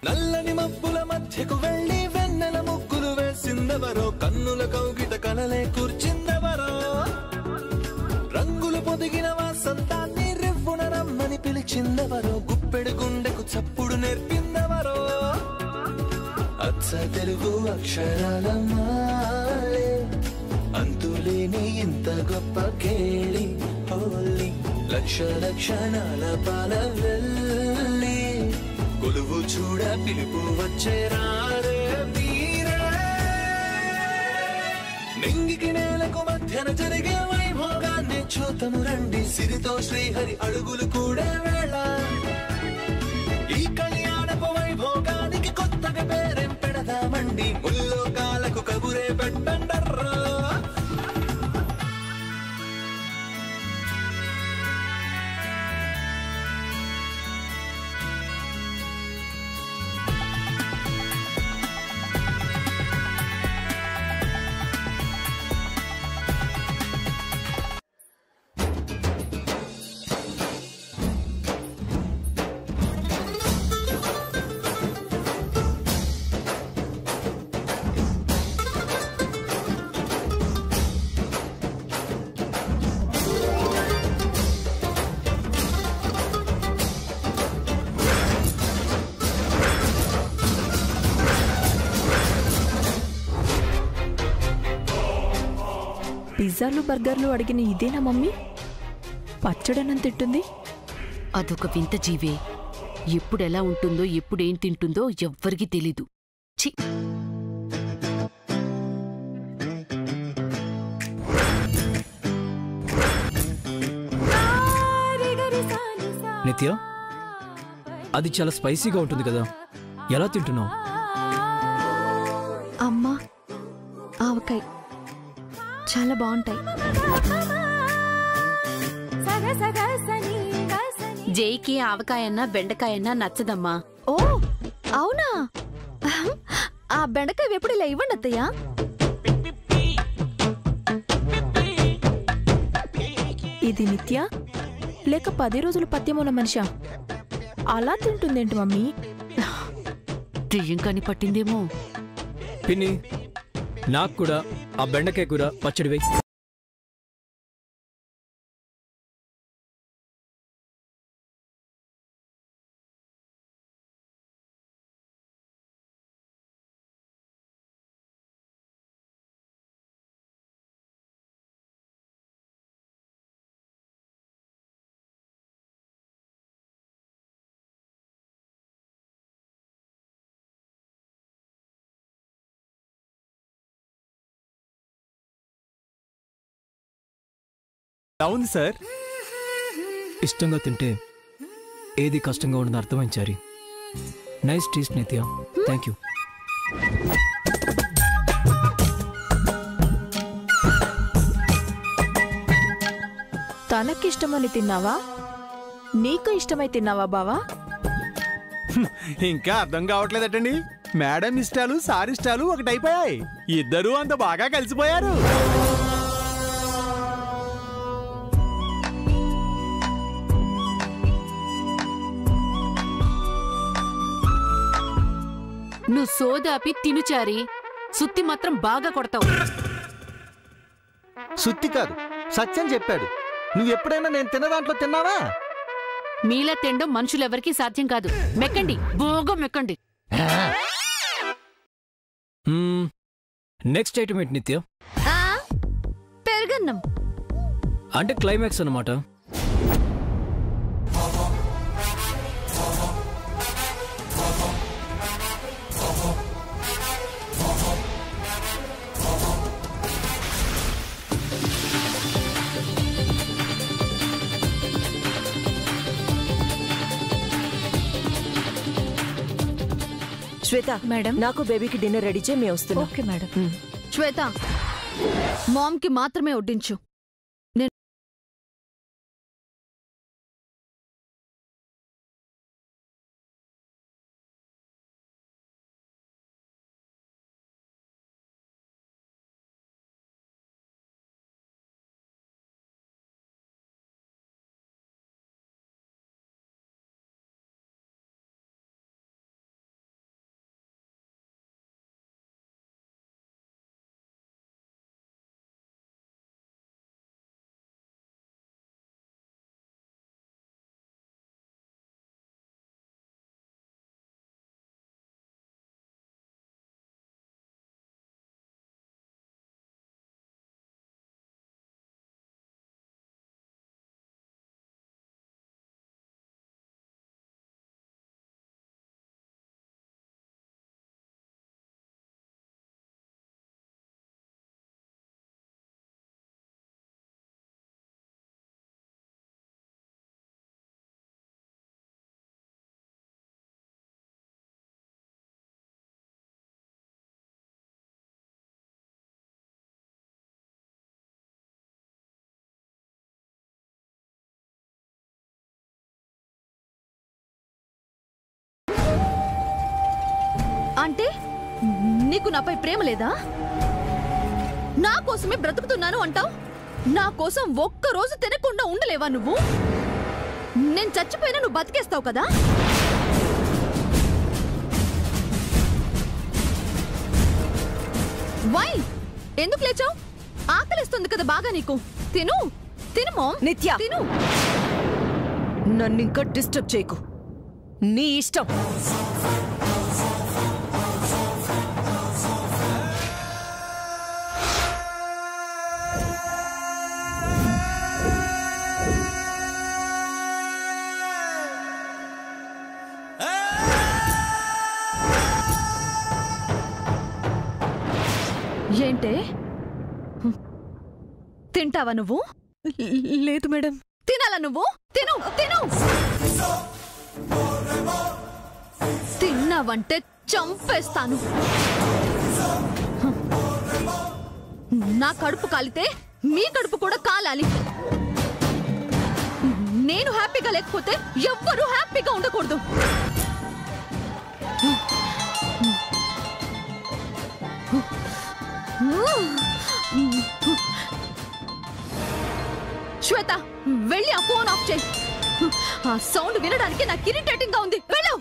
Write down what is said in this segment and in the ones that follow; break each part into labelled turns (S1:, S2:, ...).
S1: నల్లని మబ్బుల మధ్యకు వెళ్ళి వెన్నెల ముగ్గులు వేసిందెవరో కన్నుల కౌగిట కలలే కూర్చిందెవరో రంగులు పొదిగిన వాసంతాన్ని రివ్వున రమ్మని పిలిచిందెవరో గుప్పెడు గుండెకు చప్పుడు నేర్పిందెవరో అచ్చ తెలుగు అక్షరాల మాలే అంతులేని ఇంత గొప్ప కేళి హోలీ లక్ష లక్షణాల పాల వెళ్ళి కొలువు చూడ పిలుపు వచ్చే రారే మీరే నింగికి నేలకు మధ్యన జరిగే వైభోగాన్ని చూతము రండి సిరితో శ్రీహరి అడుగులు కూడా వేళ ఈ కళ్యాణపు వైభోగానికి కొత్తగా పేరేం పెడదామండి ముల్లోకాలకు కబురే పెట్టండర్రా
S2: పిజ్జాలు బర్గర్లు అడిగిన ఇదేనా మమ్మీ పచ్చడనం తింటుంది
S3: అదొక వింత జీవే ఎప్పుడెలా ఉంటుందో ఎప్పుడేం తింటుందో ఎవ్వరికీ తెలీదు ఛీ
S4: నిత్య అది చాలా స్పైసీగా ఉంటుంది కదా ఎలా తింటున్నావు
S5: అమ్మా ఆవకాయ చాలా బాగుంటాయి
S3: జైకి ఆవకాయన్నా బెండకాయన్నా నచ్చదమ్మా
S5: ఓ అవునా ఆ బెండకాయ ఎప్పుడు ఇలా ఇవ్వండి అత్తయ్య
S2: ఇది నిత్య లేక పది రోజులు పత్యముల మనిషా అలా తింటుందేంటి మమ్మీ
S3: దెయ్యం కాని పట్టిందేమో
S4: పిన్ని నాకు కూడా ఆ బెండకాయ కూర పచ్చడి వేయి
S6: అవును సార్
S4: ఇష్టంగా తింటే ఏది కష్టంగా ఉండదు అర్థమైంది Chari nice taste Nitya thank you
S2: తనకిష్టమని తిన్నావా నీకు ఇష్టమై తిన్నావా బావా
S6: ఇంకా అర్థం కావట్లేదటండి మేడం ఇష్టాలు సార్ ఇష్టాలు ఒకటైపోయాయి ఇద్దరూ అంత బాగా కలిసిపోయారు
S3: నువ్వు సోదాపి తినుచారి సుత్తి మాత్రం బాగా కొడతావు
S7: సుత్తి కాదు సత్యం చెప్పాడు నువ్వు ఎప్పుడైనా నేను తిన్న దాంట్లో తిన్నావా
S3: మీలా తినడం మనుషులెవరికీ సాధ్యం కాదు మెక్కండి బోగా మెక్కండి
S4: నెక్స్ట్ ఐటమ్ ఏంటి నిత్య
S5: ఆ, పెరుగన్నం
S4: అంటే క్లైమాక్స్ అన్నమాట
S8: శ్వేత
S2: మేడం
S8: నాకు బేబీకి డిన్నర్ రెడీ చేయి మేము వస్తున్నాం
S2: ఓకే మేడం
S5: శ్వేత మామ్కి మాత్రమే వడ్డించు అంటే నీకు నాపై ప్రేమ లేదా నా కోసమే బ్రతుకుతున్నాను అంటావు నా కోసం ఒక్క రోజు తినకుండా ఉండలేవా నువ్వు నేను చచ్చిపోయినా నువ్వు బతికేస్తావు కదా వై ఎందుకు లేచావు ఆకలిస్తుంది కదా బాగా నీకు తిను తిను మామ్
S8: నిత్య.
S5: తిను
S8: నన్ను ఇంకా డిస్టర్బ్ చేయకు నీ ఇష్టం
S5: ఏంటే హ్మ్. తింటావా నువ్వు
S8: లేదు మేడం
S5: తినాలా నువ్వు తిను తిను తిన్నావంటే చంపేస్తాను హ్మ్. నా కడుపు కాలితే మీ కడుపు కూడా కాలాలి నేను హ్యాపీగా లేకపోతే ఎవ్వరూ హ్యాపీగా ఉండకూడదు శ్వేత వెళ్ళి ఆ ఫోన్ ఆఫ్ చేయి ఆ సౌండ్ వినడానికి నాకు ఇరిటేటింగ్ గా ఉంది వెళ్ళు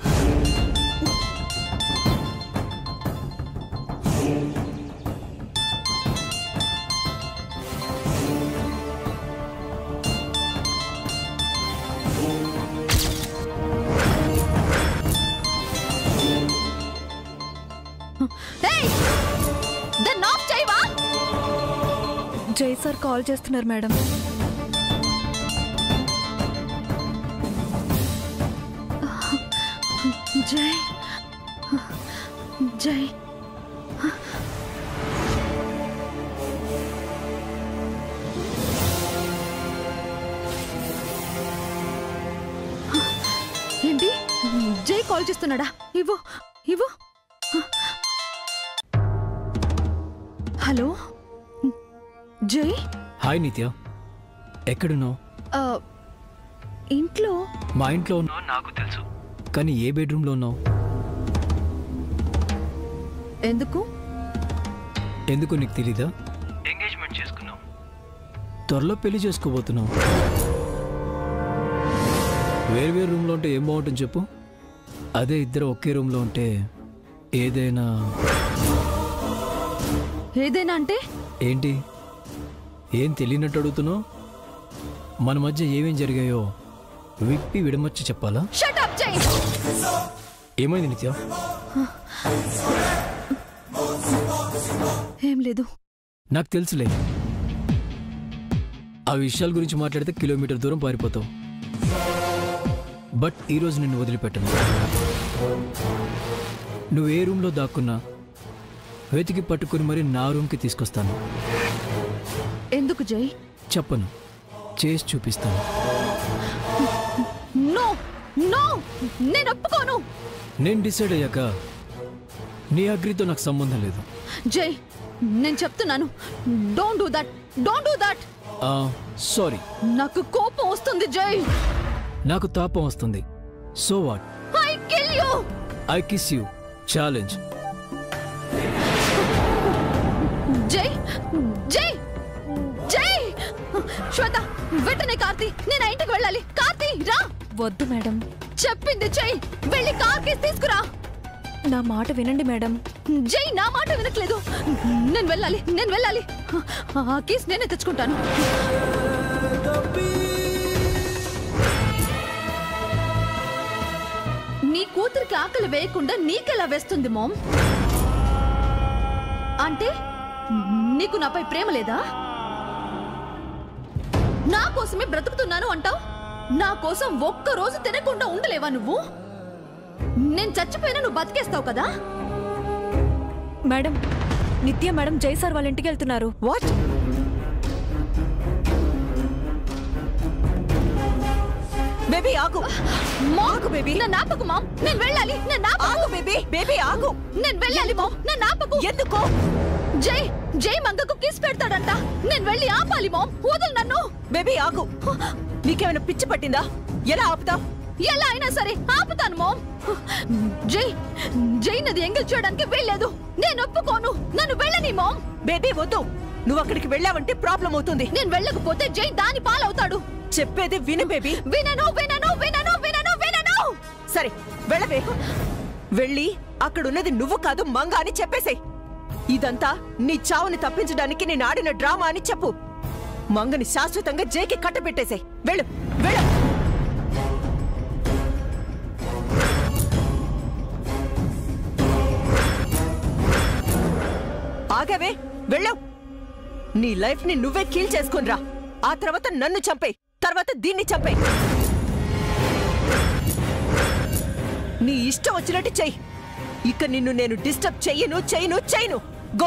S5: ఏయ్! దాన్ని ఆఫ్ చేయవా
S8: జై సార్ కాల్ చేస్తున్నారు మేడం
S5: జై జై ఏంటి జై కాల్ చేస్తున్నాడా ఇవ్వు ఇవ్వు హలో జై
S4: హాయ్ నిత్య ఎక్కడున్నావు
S5: ఆ, ఇంట్లో
S4: మా ఇంట్లో ఉన్నావు నాకు తెలుసు కానీ ఏ బెడ్రూమ్లో ఉన్నావు
S5: ఎందుకు
S4: ఎందుకు నీకు తెలీదా ఎంగేజ్మెంట్ చేసుకున్నావు త్వరలో పెళ్లి చేసుకోబోతున్నావు వేరు వేరు రూమ్లో ఉంటే ఏం బాగుంటుంది చెప్పు అదే ఇద్దరు ఒకే రూమ్లో ఉంటే ఏదైనా
S5: ఏదైనా అంటే
S4: ఏంటి ఏం తెలియనట్టు అడుగుతున్నావు మన మధ్య ఏమేం జరిగాయో విప్పి విడమర్చి చెప్పాలా
S5: షట్ అప్ జై
S4: ఏమైంది నిత్య
S5: ఏం లేదు
S4: నాకు తెలుసులే ఆ విషయాల గురించి మాట్లాడితే కిలోమీటర్ దూరం పారిపోతావు బట్ ఈరోజు నిన్ను వదిలిపెట్టను నువ్వు ఏ రూమ్లో దాక్కున్నా వెతికి పట్టుకుని మరి నా రూమ్కి తీసుకొస్తాను
S5: ఎందుకు జై
S4: చెప్పను చేసి చూపిస్తాను
S5: నో నో నేను ఒప్పుకోను
S4: నేను డిసైడ్ అయ్యాక నీ అగ్రితో నాకు సంబంధం లేదు
S5: జై నేను చెప్తున్నాను don't do that don't do that
S4: sorry
S5: నాకు కోపం వస్తుంది జై
S4: నాకు తాపం వస్తుంది so what
S5: I kill you
S4: I kiss you challenge
S5: Jai Jai జై శ్వేత వెంటనే కార్తీ నేను ఆ ఇంటికి వెళ్ళాలి కార్తీ రా
S8: వద్దు మేడం
S5: చెప్పింది జై వెళ్ళి కార్ కేసు తీసుకురా
S8: నా మాట వినండి మేడం
S5: జై నా మాట వినట్లేదు నేను వెళ్ళాలి నేను వెళ్ళాలి ఆ కేసు నేనే తెచ్చుకుంటాను నీ కూతురికి ఆకలి వేయకుండా నీకెలా వేస్తుంది మోమ్ అంటే నీకు నాపై ప్రేమ లేదా నా కోసమే బ్రతుకుతున్నాను అంటావు నా కోసం ఒక్క రోజు తినకుండా ఉండలేవా నువ్వు నేను చచ్చిపోయినా నువ్వు బతికేస్తావు కదా
S8: మేడం నిత్య మేడం జై సార్ వాళ్ళ ఇంటికి వెళ్తున్నారు వాట్ బేబీ ఆగు
S5: మాకు బేబీ నన్ను ఆపకు మామ్ నేను వెళ్ళాలి నన్ను ఆపకు
S8: ఆగు బేబీ బేబీ ఆగు
S5: నేను వెళ్ళాలి మామ్ నన్ను ఆపకు
S8: ఎందుకు
S5: జై జై మంగకు కిస్ పెడతాడంట నేను వెళ్ళి ఆపాలి మామ్ వదలు నన్ను
S8: బేబీ ఆగు నీకేమైనా పిచ్చి పట్టిందా ఎలా ఆపుతావు
S5: ఎలా అయినా సరే ఆపుతాను మామ్ జై జై నది ఎంగిల్ చేయడానికి వెళ్ళలేదు నేను ఒప్పుకోను నన్ను వెళ్ళని మామ్
S9: బేబీ వద్దు నువ్వు అక్కడికి వెళ్ళావంటే ప్రాబ్లం అవుతుంది
S5: నేను వెళ్ళకపోతే జై దాని పాలవుతాడు
S9: చెప్పేది విను బేబీ
S5: వినను వినను వినను వినను వినను
S9: సరే వెళ్ళవే వెళ్ళి అక్కడున్నది నువ్వు కాదు మంగ అని చెప్పేసే ఇదంతా నీ చావుని తప్పించడానికి నేను ఆడిన డ్రామా అని చెప్పు మంగని శాశ్వతంగా జేకి కట్టబెట్టేసే వెళ్ళు వెళ్ళు ఆగావే వెళ్ళావు నీ లైఫ్ ని నువ్వే కీల్ చేసుకునిరా ఆ తర్వాత నన్ను చంపే తర్వాత దీన్ని చంపే నీ ఇష్టం వచ్చినట్టు చెయ్యి ఇక నిన్ను నేను డిస్టర్బ్ చెయ్యను చెయ్యను చెయ్యను గో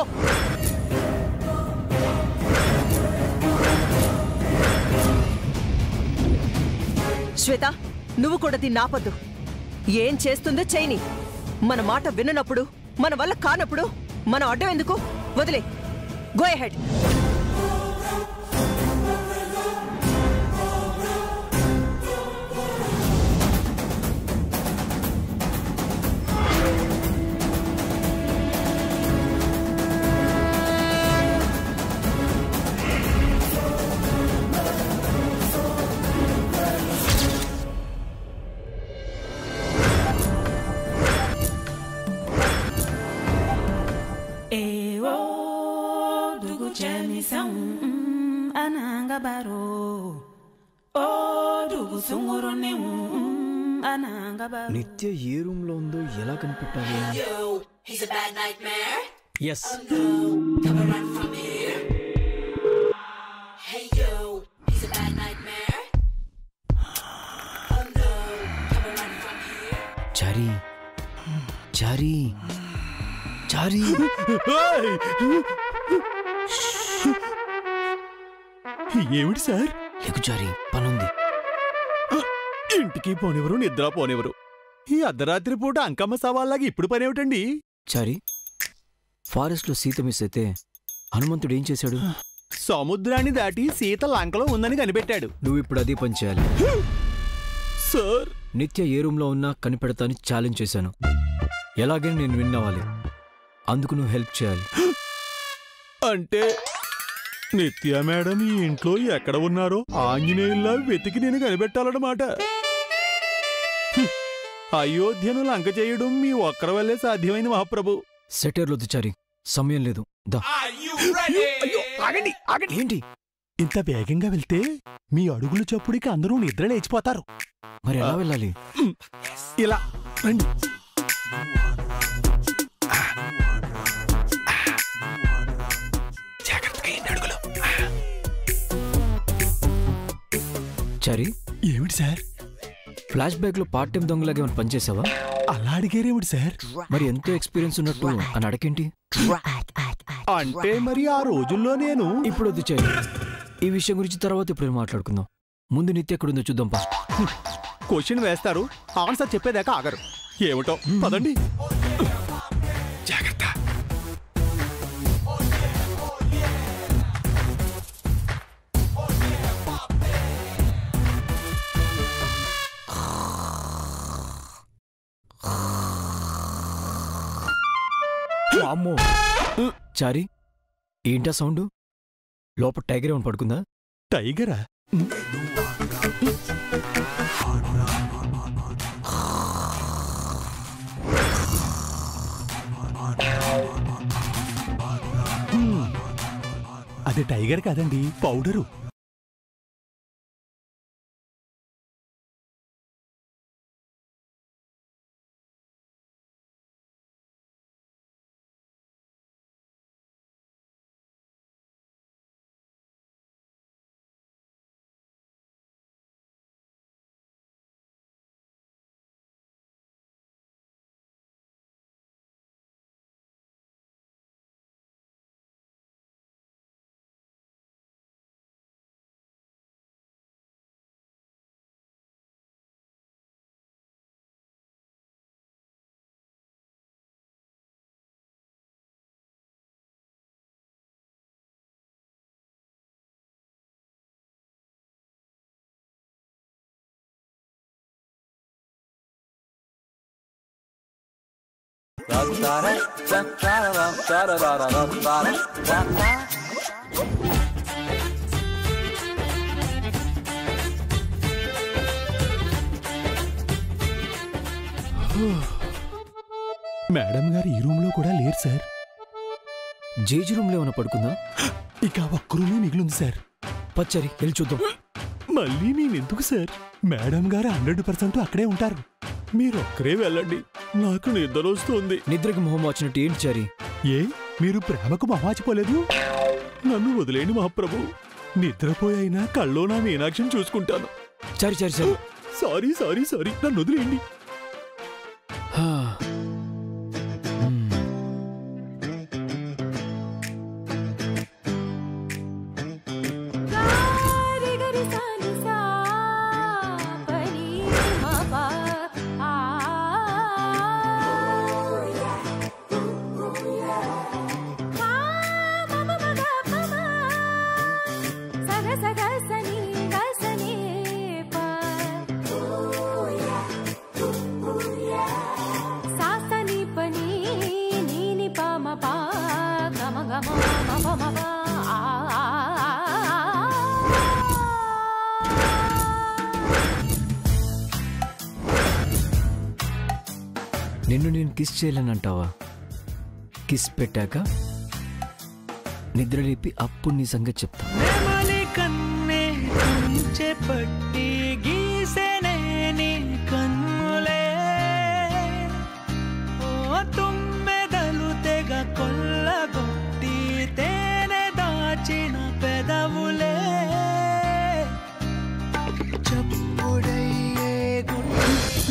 S9: శ్వేత నువ్వు కూడా దీన్ని ఆపద్దు ఏం చేస్తుందో చేయని మన మాట విననప్పుడు మన వల్ల కానప్పుడు మనం అడ్డం ఎందుకు వదిలే go ahead
S10: Ewo dugu chemisa mm, ananga baro o dugu sunguru ne mm, ananga baro
S4: నిత్య ఏ రూమ్ లో ఉందో ఎలా కనిపెట్టాలి
S10: He's a bad nightmare.
S4: Yes
S10: Come and run from here. Hey yo, he's a bad nightmare. Oh no, come and run from here.
S4: Chari Chari Chari
S6: ఏమిటి sir
S4: లేకు చారీ పనుంది
S6: ఇంటికి పోనివ్వరు నిద్ర పోనివ్వరు ఈ అర్ధరాత్రి పూట అంకమ్మ సవాల్లాగా ఇప్పుడు పనేమిటండి
S4: చారీ ఫారెస్ట్ లో సీత మిస్ అయితే హనుమంతుడు ఏం చేశాడు
S6: సముద్రాన్ని దాటి సీత లంకలో ఉందని కనిపెట్టాడు
S4: నువ్వు ఇప్పుడు అదే పని చేయాలి
S6: సార్
S4: నిత్య ఏ రూమ్ లో ఉన్నా కనిపెడతాని ఛాలెంజ్ చేశాను ఎలాగైనా నేను విన్ అవ్వాలి అందుకు నువ్వు హెల్ప్ చేయాలి
S6: అంటే నిత్య మేడం ఈ ఇంట్లో ఎక్కడ ఉన్నారో ఆంజనేయుల్లా వెతికి నేను కనిపెట్టాలన్నమాట హ్మ్. అయోధ్యను లంక చేయడం మీ ఒక్కరి వల్లే సాధ్యమైంది మహాప్రభు
S4: సెటర్లు చారి సమయం లేదు దా
S6: అయ్యో, ఆగండి ఆగండి
S4: ఏంటి
S6: ఇంత వేగంగా వెళ్తే మీ అడుగుల చప్పుడికి అందరూ నిద్ర లేచిపోతారు
S4: మరి ఎలా వెళ్ళాలి
S6: ఇలా రండి జాగ్రత్తగా ఎన్ని అడుగులు
S4: చారి
S6: ఏమిటి సార్
S4: ఫ్లాష్ బ్యాక్ లో పార్ట్ టైం దొంగలాగా ఏమైనా పనిచేసావా
S6: అలా అడిగారేమిటి సార్
S4: మరి ఎంతో ఎక్స్పీరియన్స్ ఉన్నట్టు అని అడకేంటి
S6: అంటే మరి ఆ రోజుల్లో నేను
S4: ఇప్పుడు వద్దు చారి ఈ విషయం గురించి తర్వాత ఇప్పుడు మాట్లాడుకుందాం ముందు నిత్య ఎక్కడుందో చూద్దాం పా
S6: క్వశ్చన్ వేస్తారు ఆన్సర్ చెప్పేదాకా ఆగరు ఏమిటో పదండి జాగ్రత్త
S4: అమ్మో చారి ఏంటా సౌండ్ లోపల టైగర్ ఏమైనా పడుకుందా
S6: టైగరా అది టైగర్ కాదండి పౌడరు మేడం గారు ఈ రూమ్ లో కూడా లేరు సార్
S4: జేజీ రూమ్లో ఏమైనా పడుకుందా
S6: ఇక ఒక్క రూమే మిగిలింది సార్
S4: పచ్చరి వెళ్ళి చూద్దాం
S6: మళ్ళీ నేనెందుకు సార్ మేడం గారు హండ్రెడ్ పర్సెంట్ అక్కడే ఉంటారు మీరు ఒక్కరే వెళ్ళండి నాకు నిద్ర వస్తుంది
S4: నిద్రకి మొహం వచ్చినట్టు ఏంటి చారి
S6: ఏ మీరు ప్రేమకు మహాచిపోలేదు నన్ను వదిలేని మహాప్రభు నిద్రపోయైనా కల్లో నా మీనాక్షిని చూసుకుంటాను
S4: Chari Chari Chari
S6: sorry sorry sorry నన్ను వదిలేయండి
S4: హా. మ్మ్. నిన్ను నేను కిస్ చేయలేనంటావా కిస్ పెట్టాక నిద్ర లేపి అప్పుడు నీ సంగతి చెప్తా
S11: నెమలి కన్నే చేపట్టి గీసెనే నీ కన్నులే ఓ తుమ్మెదలు తెగ కొల్లగొట్టి తేనె దాచిన పెదవులే చప్పుడయ్యే గుండె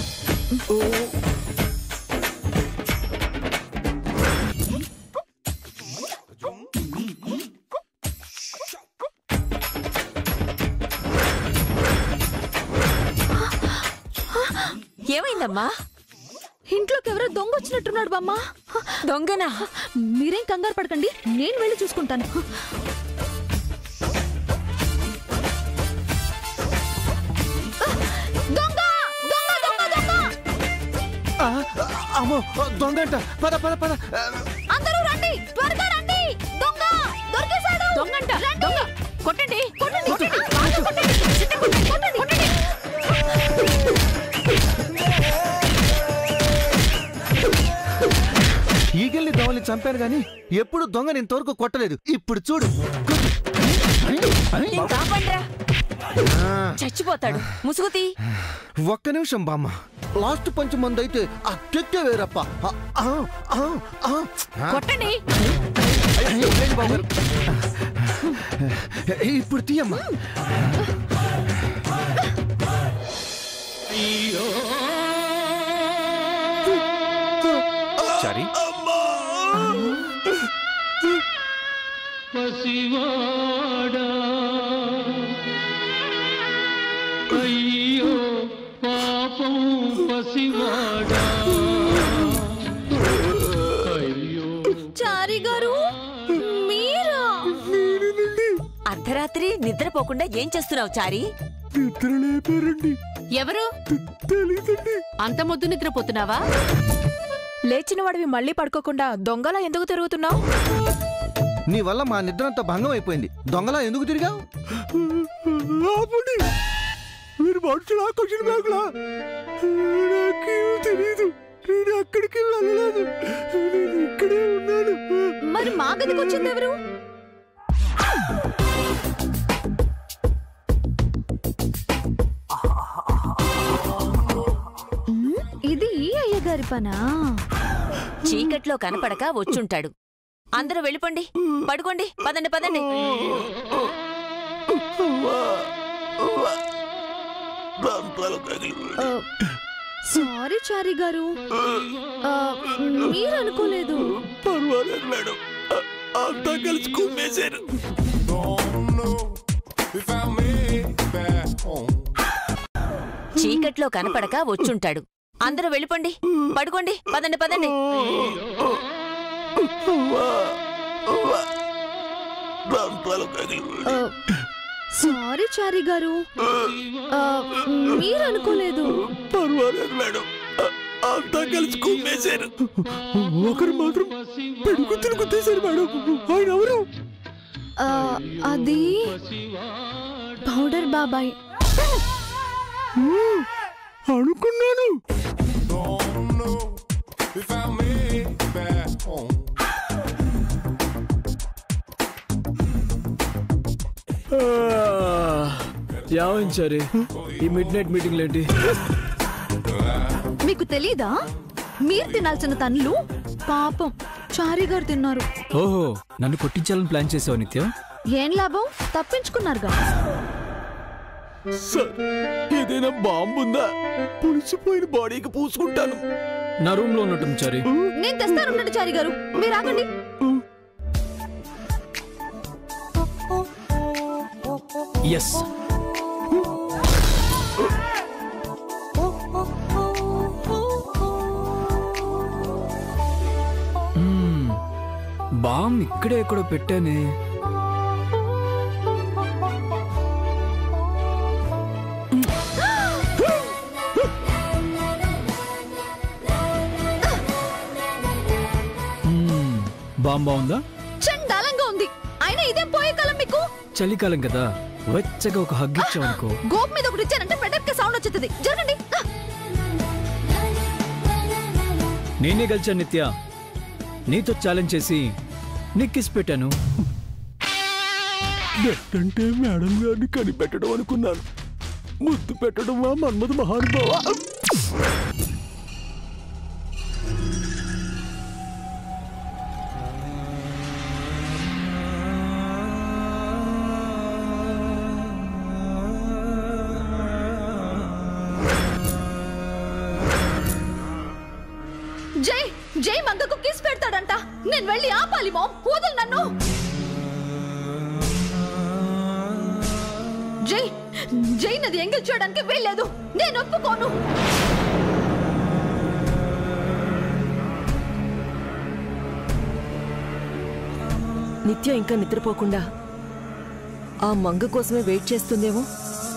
S5: ఏమైందమ్మా ఇంట్లోకి ఎవరో దొంగ వచ్చినట్టున్నాడు బామ్మ దొంగనా మీరేం కంగారు పడకండి నేను వెళ్ళి చూసుకుంటాను దొంగ దొంగ దొంగ దొంగ
S7: అమ్మో దొంగంట పద పద పద
S5: అందరూ రండి త్వరగా రండి దొంగ దొరికేశాడు దొంగంట దొంగ కొట్టండి కొట్టండి కొట్టండి బాగా కొట్టండి చిన్న కొట్టండి కొట్టండి కొట్టండి
S7: ఈగల్ని దోవల్ని చంపాను గాని ఎప్పుడు దొంగని ఇంతవరకు కొట్టలేదు ఇప్పుడు చూడు ఆ,
S5: చచ్చిపోతాడు ముసుగుతి
S7: ఒక్క నిమిషం బామ్మ లాస్ట్ పంచ్ మంది అయితే ఆ కెక్కే వేరప్ప ఆ, ఆ, ఆ, ఆ.
S5: కొట్టండి
S7: అయ్యో, లేదు బాబు గారు. ఇప్పుడు తీయమ్మా
S12: చారి
S11: పసివాడా అయ్యో పాపం పసివాడా అయ్యో
S5: చారి గారు మీరా
S13: అర్ధరాత్రి నిద్రపోకుండా ఏం చేస్తున్నావు చారి
S6: నిద్ర లేపారండి
S5: ఎవరు అంత ముద్దు నిద్రపోతున్నావా
S2: లేచిన వాడివి మళ్ళీ పడుకోకుండా దొంగలా ఎందుకు తిరుగుతున్నావు
S7: నీ వల్ల మా నిద్ర అంతా భంగం అయిపోయింది దొంగలా ఎందుకు తిరిగావు
S6: ఆపండి మీరు మనుషులా క్వశ్చన్ బ్యాగ్లా నాకేం తెలీదు నేను అక్కడికి వెళ్ళలేదు నేను ఇక్కడే ఉన్నాను
S5: మరి మా గదికి వచ్చింది ఎవరు ఉమ్, ఇది ఈ అయ్యగారి పనా
S13: చీకట్లో కనపడక వచ్చుంటాడు అందరూ వెళ్ళిపోండి పడుకోండి పదండి పదండి
S5: ఆ, సారీ చారి గారు ఆ, మీరు అనుకోలేదు
S6: పర్వాలేదు మేడం అంతా కలిసి కుమ్మేశారు
S13: చీకట్లో కనపడక వచ్చుంటాడు అందరూ వెళ్ళిపోండి పడుకోండి పదండి పదండి
S5: ఆ, సారీ చారి గారు ఆ, మీరు అనుకోలేదు
S6: పర్వాలేదు మేడం అంతా కలిసి కుమ్మేశారు ఒకరు మాత్రం పెడుగుతులు గుద్దేశారు మేడం ఆయన ఎవరు
S5: ఆ, అది పౌడర్ బాబాయ్
S6: అనుకున్నాను
S4: యావించారి ఈ మిడ్ నైట్ మీటింగ్ ఏంటి
S5: మీకు తెలీదా మీరు తినాల్సిన తన్నులు పాపం చారీ గారు తిన్నారు
S4: ఓహో నన్ను కొట్టించాలని ప్లాన్ చేసావు నిత్యం
S5: ఏం లాభం తప్పించుకున్నారుగా
S6: సార్ ఏదైనా బాంబు ఉందా పులిసిపోయిన బాడీకి పూసుకుంటాను
S4: నా రూమ్ లో ఉన్నట్టుంది చారి
S5: నేను తెస్తానున్నట్టు చారీ గారు మీరు ఆగండి
S4: ఎస్ బామ్ ఇక్కడే ఎక్కడో పెట్టానే మ్మ్. బామ్ బాగుందా
S5: చండాలంగా ఉంది అయినా ఇదేం పోయే కాలం మీకు
S4: చలికాలం కదా వెచ్చగా ఒక హగ్ ఇచ్చావనుకో
S5: గోప్ మీద ఒకటి ఇచ్చానంటే పెద్దక్క సౌండ్ వచ్చేస్తుంది జరగండి ఆ,
S4: నేనే గెలిచాను నిత్య నీతో ఛాలెంజ్ చేసి నీకు కిస్ పెట్టాను
S6: అంటే మేడం గారిని కనిపెట్టడం అనుకున్నాను ముద్దు పెట్టడమా మన్మధ మహానుభావ
S5: జై జై మంగకు కిస్ పెడతాడంట నేను వెళ్ళి ఆపాలి మామ్ వదలు నన్ను జై జై నది ఎంగిల్ చేయడానికి వీల్లేదు నేను ఒప్పుకోను
S9: నిత్య ఇంకా నిద్రపోకుండా ఆ మంగ కోసమే వెయిట్ చేస్తుందేమో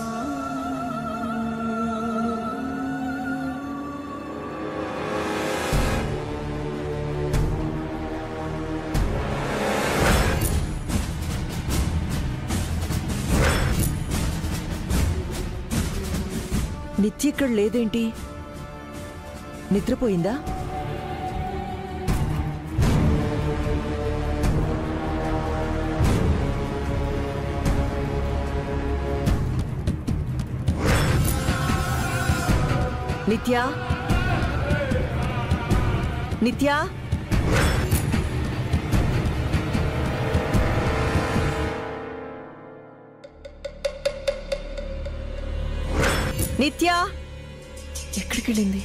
S9: నిత్య ఇక్కడ లేదేంటి నిద్రపోయిందా నిత్య నిత్య నిత్య ఎక్కడికి వెళ్ళింది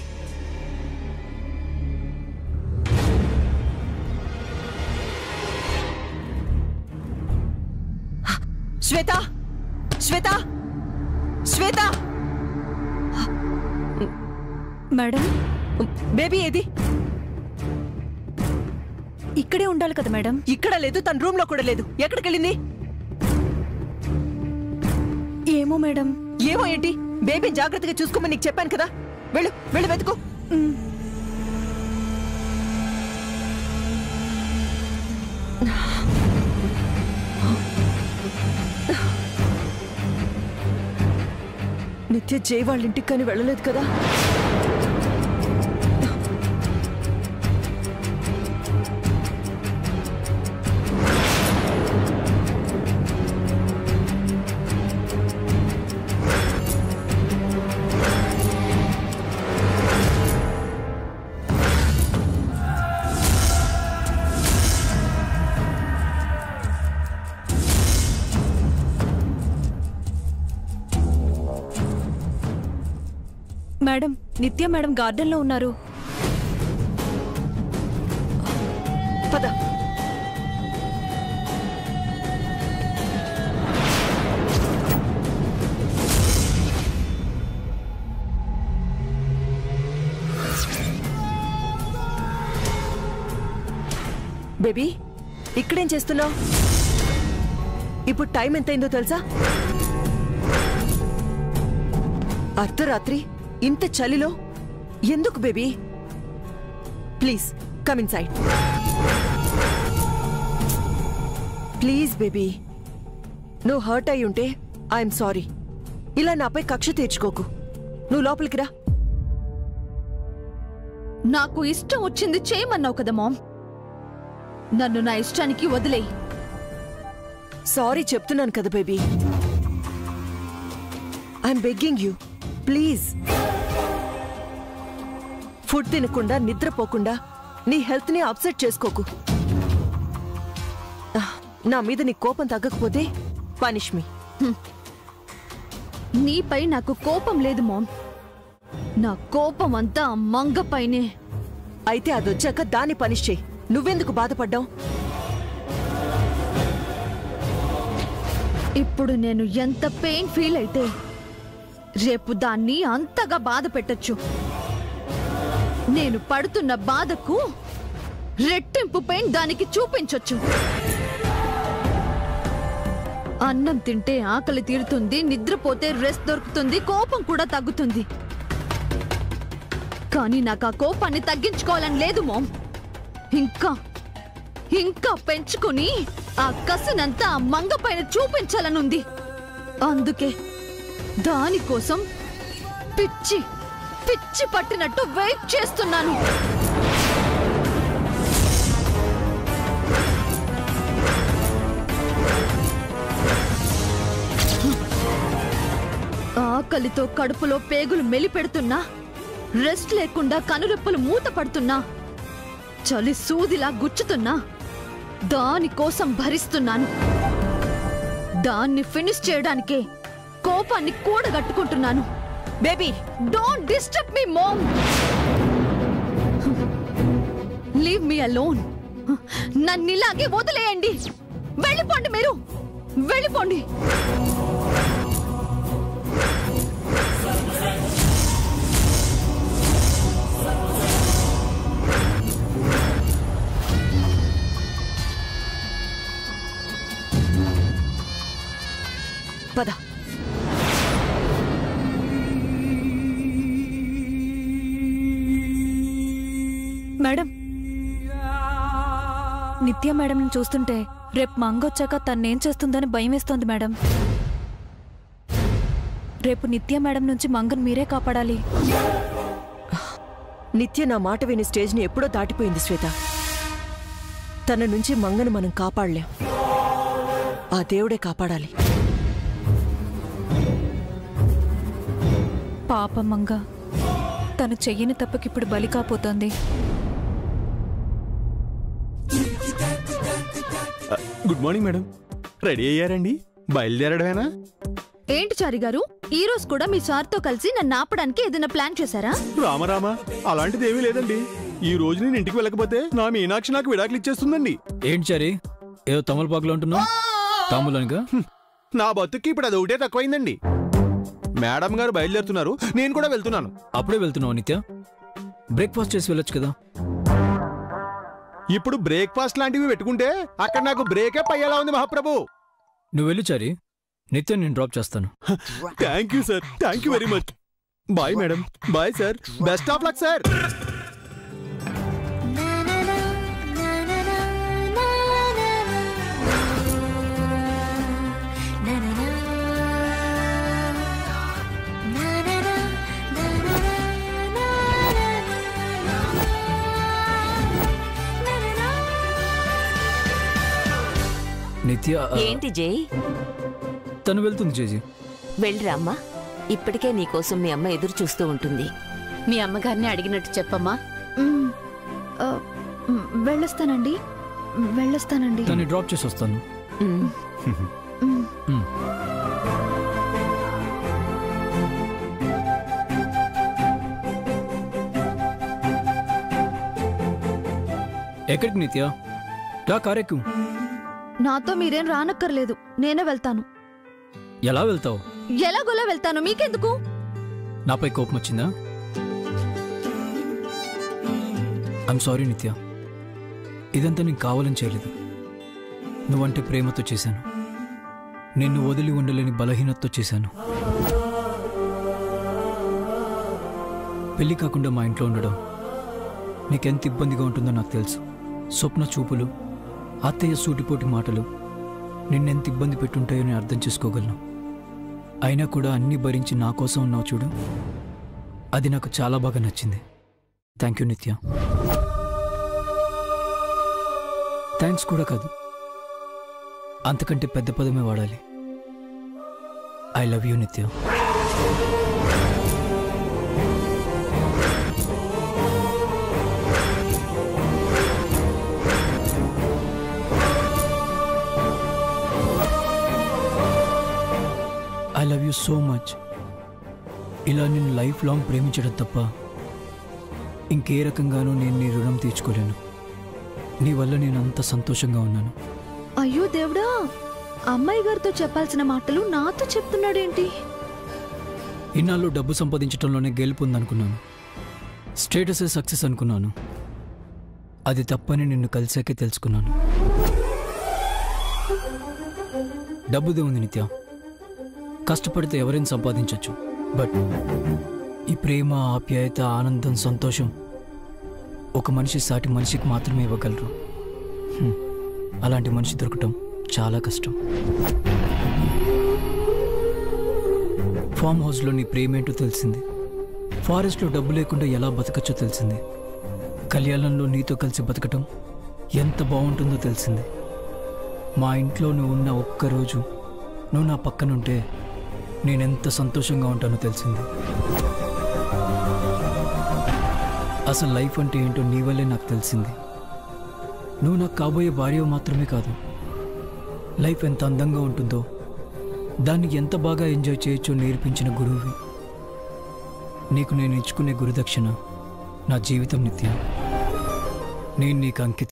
S9: శ్వేత శ్వేత శ్వేత
S8: మేడం
S9: బేబీ ఏది
S8: ఇక్కడే ఉండాలి కదా మేడం
S9: ఇక్కడ లేదు తన రూమ్ లో కూడా లేదు ఎక్కడికి వెళ్ళింది
S8: ఏమో మేడం
S9: ఏమో ఏంటి బేబీ జాగ్రత్తగా చూసుకోమని నీకు చెప్పాను కదా వెళ్ళు వెళ్ళు వెతుకు నిత్య జై వాళ్ళ ఇంటికి కానీ వెళ్ళలేదు కదా
S8: మేడం నిత్య మేడం గార్డెన్లో ఉన్నారు
S9: పద బేబీ ఇక్కడేం చేస్తున్నావు ఇప్పుడు టైం ఎంతైందో తెలుసా అర్ధరాత్రి ఇంత చలిలో ఎందుకు baby please come inside please baby నువ్వు హర్ట్ అయి ఉంటే ఐఎమ్ సారీ ఇలా నాపై కక్ష తీర్చుకోకు నువ్వు లోపలికి రా
S5: నాకు ఇష్టం వచ్చింది చేయమన్నావు కదా మామ్ నన్ను నా ఇష్టానికి వదిలేయి
S9: సారీ చెప్తున్నాను కదా baby I'm begging you please food తినకుండా నిద్రపోకుండా నీ హెల్త్ని అప్సెట్ చేసుకోకు ఆ, నా మీద నీ కోపం తగ్గకపోతే పనిష్ మీ
S5: నీపై నాకు కోపం లేదు మామ్ నా కోపం అంతా ఆ మంగపైనే
S9: అయితే అదొచ్చాక దాన్ని పనిష్ చేయి నువ్వెందుకు బాధపడ్డావు
S5: ఇప్పుడు నేను ఎంత పెయిన్ ఫీల్ అయితే రేపు దాన్ని అంతగా బాధ పెట్టొచ్చు నేను పడుతున్న బాధకు రెట్టింపు పెయిన్ దానికి చూపించొచ్చు అన్నం తింటే ఆకలి తీరుతుంది నిద్రపోతే రెస్ట్ దొరుకుతుంది కోపం కూడా తగ్గుతుంది కానీ నాకు ఆ కోపాన్ని తగ్గించుకోవాలని లేదు మోమ్ ఇంకా ఇంకా పెంచుకుని ఆ కసినంతా ఆ మంగ పైన చూపించాలనుంది అందుకే దానికోసం పిచ్చి పిచ్చి పట్టినట్టు వెయిట్ చేస్తున్నాను ఆకలితో కడుపులో పేగులు మెలిపెడుతున్నా రెస్ట్ లేకుండా కనురెప్పలు మూత పడుతున్నా చలి సూదిలా గుచ్చుతున్నా దానికోసం భరిస్తున్నాను దాన్ని ఫినిష్ చేయడానికే కోపాన్ని కూడగట్టుకుంటున్నాను
S9: baby
S5: don't disturb me mom leave me alone నన్ను ఇలాగే వదిలేయండి వెళ్ళిపోండి మీరు వెళ్ళిపోండి
S9: పద
S8: మేడం నిత్య మేడంని చూస్తుంటే రేపు మంగొచ్చాక తన్నేం చేస్తుందని భయం వేస్తోంది మేడం రేపు నిత్య మేడం నుంచి మంగను మీరే కాపాడాలి
S9: నిత్య నా మాట విని స్టేజ్ని ఎప్పుడో దాటిపోయింది శ్వేత తన నుంచి మంగను మనం కాపాడలేం ఆ దేవుడే కాపాడాలి
S8: పాప మంగ తను చెయ్యని తప్పకిప్పుడు బలి కాపోతోంది
S6: గుడ్ మార్నింగ్ మేడం రెడీ అయ్యారండి బయలుదేరడమేనా
S5: ఏంటి చారి గారు ఈ రోజు కూడా మీ సార్తో కలిసి నన్ను ఆపడానికి ఏదైనా ప్లాన్ చేశారా
S6: రామరామా అలాంటిది ఏమీ లేదండి ఈ రోజు నేను ఇంటికి వెళ్ళకపోతే నా మీనాక్షి నాకు విడాకులు ఇచ్చేస్తుందండి
S4: ఏంటి చారి ఏదో తమలపాకులో ఉంటున్నావు తాములనిగా
S6: నా బతుక్కి ఇప్పుడు అది ఒకటే తక్కువైందండి మేడం గారు బయలుదేరుతున్నారు నేను కూడా వెళ్తున్నాను
S4: అప్పుడే వెళ్తున్నావు నిత్య బ్రేక్ఫాస్ట్ చేసి వెళ్ళొచ్చు కదా
S6: ఇప్పుడు బ్రేక్ఫాస్ట్ లాంటివి పెట్టుకుంటే అక్కడ నాకు బ్రేకే పయ్యేలా ఉంది మహాప్రభు
S4: నువ్వు వెళ్ళు చారి నిత్య నేను డ్రాప్ చేస్తాను
S6: thank you sir thank you very much bye madam bye sir best of luck sir
S4: Nitya ఆ,
S13: ఏంటి జై
S4: తను వెళ్తుంది చేజీ
S13: వెళ్ళిరా అమ్మా ఇప్పటికే నీకోసం మీ అమ్మ ఎదురు చూస్తూ ఉంటుంది
S3: మీ అమ్మగారిని అడిగినట్టు చెప్పమ్మా
S5: మ్మ్. ఆ, మ్, వెళ్ళొస్తానండి వెళ్ళొస్తానండి
S4: తను డ్రాప్ చేసి వస్తాను
S13: ఉమ్.
S5: మ్.
S4: మ్. ఎక్కడికి నిత్య రా కారెక్కు
S5: నాతో మీరేం రానక్కర్లేదు నేనే వెళ్తాను
S4: ఎలా వెళ్తావు
S5: ఎలాగోలా వెళ్తాను మీకెందుకు
S4: నాపై కోపం వచ్చిందా ఐమ్ సారీ నిత్య ఇదంతా నేను కావాలని చేయలేదు నువ్వంటే ప్రేమతో చేశాను నిన్ను వదిలి ఉండలేని బలహీనతతో చేశాను పెళ్లి కాకుండా మా ఇంట్లో ఉండడం నీకెంత ఇబ్బందిగా ఉంటుందో నాకు తెలుసు స్వప్న చూపులు అత్తయ్య సూటిపోటి మాటలు నిన్నెంత ఇబ్బంది పెట్టుంటాయో నేను అర్థం చేసుకోగలను అయినా కూడా అన్నీ భరించి నా కోసం ఉన్నావు చూడు అది నాకు చాలా బాగా నచ్చింది థ్యాంక్ యూ నిత్య థ్యాంక్స్ కూడా కాదు అంతకంటే పెద్ద పదమే వాడాలి I love you Nitya I love you so much ఇలా నేను లైఫ్ లాంగ్ ప్రేమించడం తప్ప ఇంకే రకంగానూ నేను నీ రుణం తీర్చుకోలేను నీ వల్ల నేను అంత సంతోషంగా ఉన్నాను
S5: అయ్యో దేవుడా అమ్మాయి గారితో చెప్పాల్సిన మాటలు నాతో చెప్తున్నాడేంటి
S4: ఇన్నాళ్ళు డబ్బు సంపాదించడంలోనే గెలుపు ఉందనుకున్నాను స్టేటసే సక్సెస్ అనుకున్నాను అది తప్పని నిన్ను కలిసాకే తెలుసుకున్నాను డబ్బుదే ఉంది నిత్య కష్టపడితే ఎవరైనా సంపాదించవచ్చు బట్ ఈ ప్రేమ ఆప్యాయత ఆనందం సంతోషం ఒక మనిషి సాటి మనిషికి మాత్రమే ఇవ్వగలరు హ్మ్. అలాంటి మనిషి దొరకటం చాలా కష్టం ఫామ్ హౌస్లో నీ ప్రేమేంటో తెలిసింది ఫారెస్ట్లో డబ్బు లేకుండా ఎలా బతకచ్చో తెలిసింది కళ్యాణంలో నీతో కలిసి బతకటం ఎంత బాగుంటుందో తెలిసింది మా ఇంట్లో నువ్వు ఉన్న ఒక్కరోజు నువ్వు నా పక్కనుంటే నేనెంత సంతోషంగా ఉంటానో తెలిసింది అసలు లైఫ్ అంటే ఏంటో నీ వల్లే నాకు తెలిసింది నువ్వు నాకు కాబోయే భార్య మాత్రమే కాదు లైఫ్ ఎంత అందంగా ఉంటుందో దాన్ని ఎంత బాగా ఎంజాయ్ చేయొచ్చో నేర్పించిన గురువువి నీకు నేను ఇచ్చుకునే గురుదక్షిణ నా జీవితం నిత్యం నేను నీకు అంకితం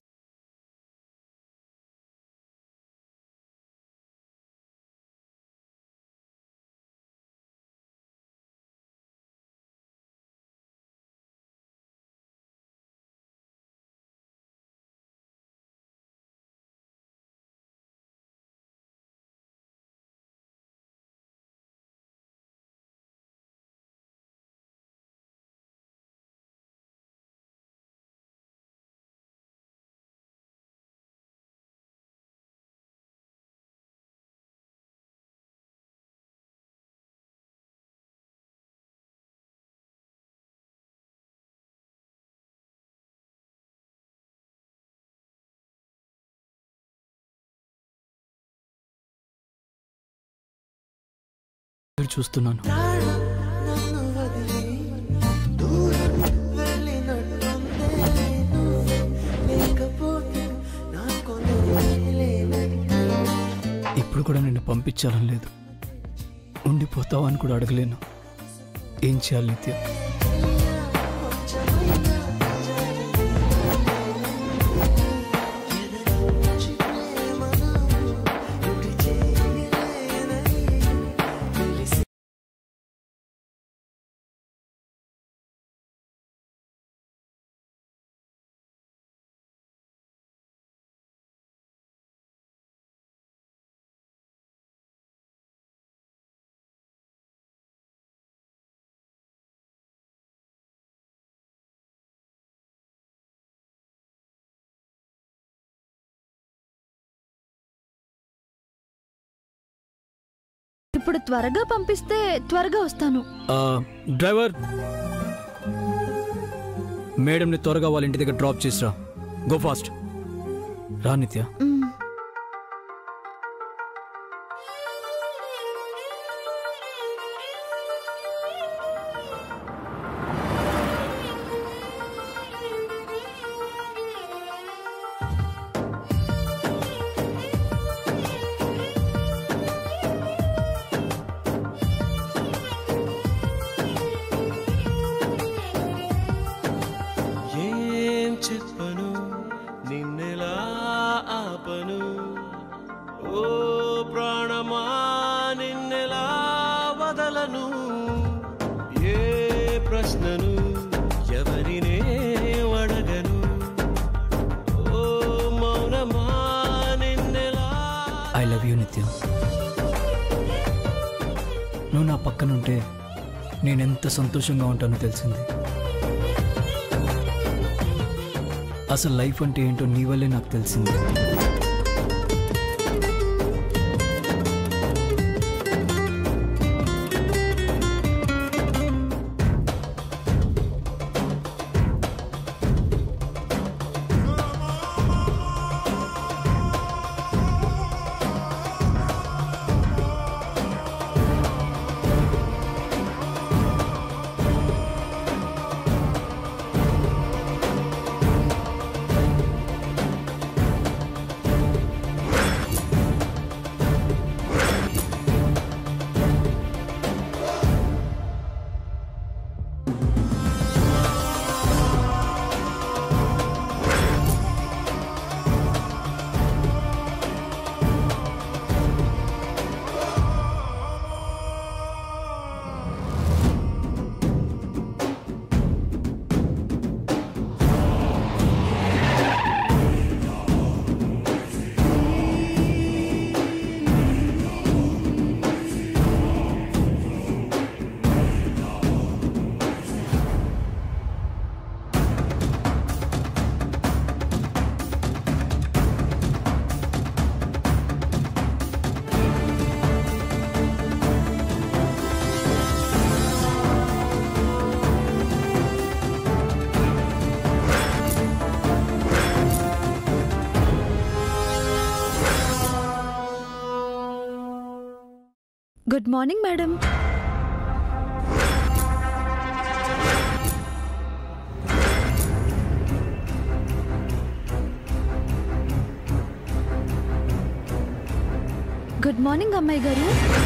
S4: ఎదురు చూస్తున్నాను ఇప్పుడు కూడా నిన్ను పంపించాలని లేదు ఉండిపోతావా అని కూడా అడగలేను ఏం చేయాలి నిత్య
S5: ఇప్పుడు త్వరగా పంపిస్తే త్వరగా వస్తాను
S4: ఆ, డ్రైవర్ మేడంని త్వరగా వాళ్ళ ఇంటి దగ్గర డ్రాప్ చేసిరా గో ఫాస్ట్ రా నిత్య
S5: మ్.
S1: ఏం చెప్పను నిన్నెలా ఆపను ఓ ప్రాణమా నిన్నెలా వదలను ఏ ప్రశ్నను ఎవరినే అడగను ఓ మౌనమా నిన్నెలా
S4: ఐ లవ్ యూ నిత్య నువ్వు నా పక్కనుంటే నేనెంత సంతోషంగా ఉంటానో తెలిసింది అసలు లైఫ్ అంటే ఏంటో నీ వల్లే నాకు తెలిసింది
S5: good morning madam good morning అమ్మాయి గారు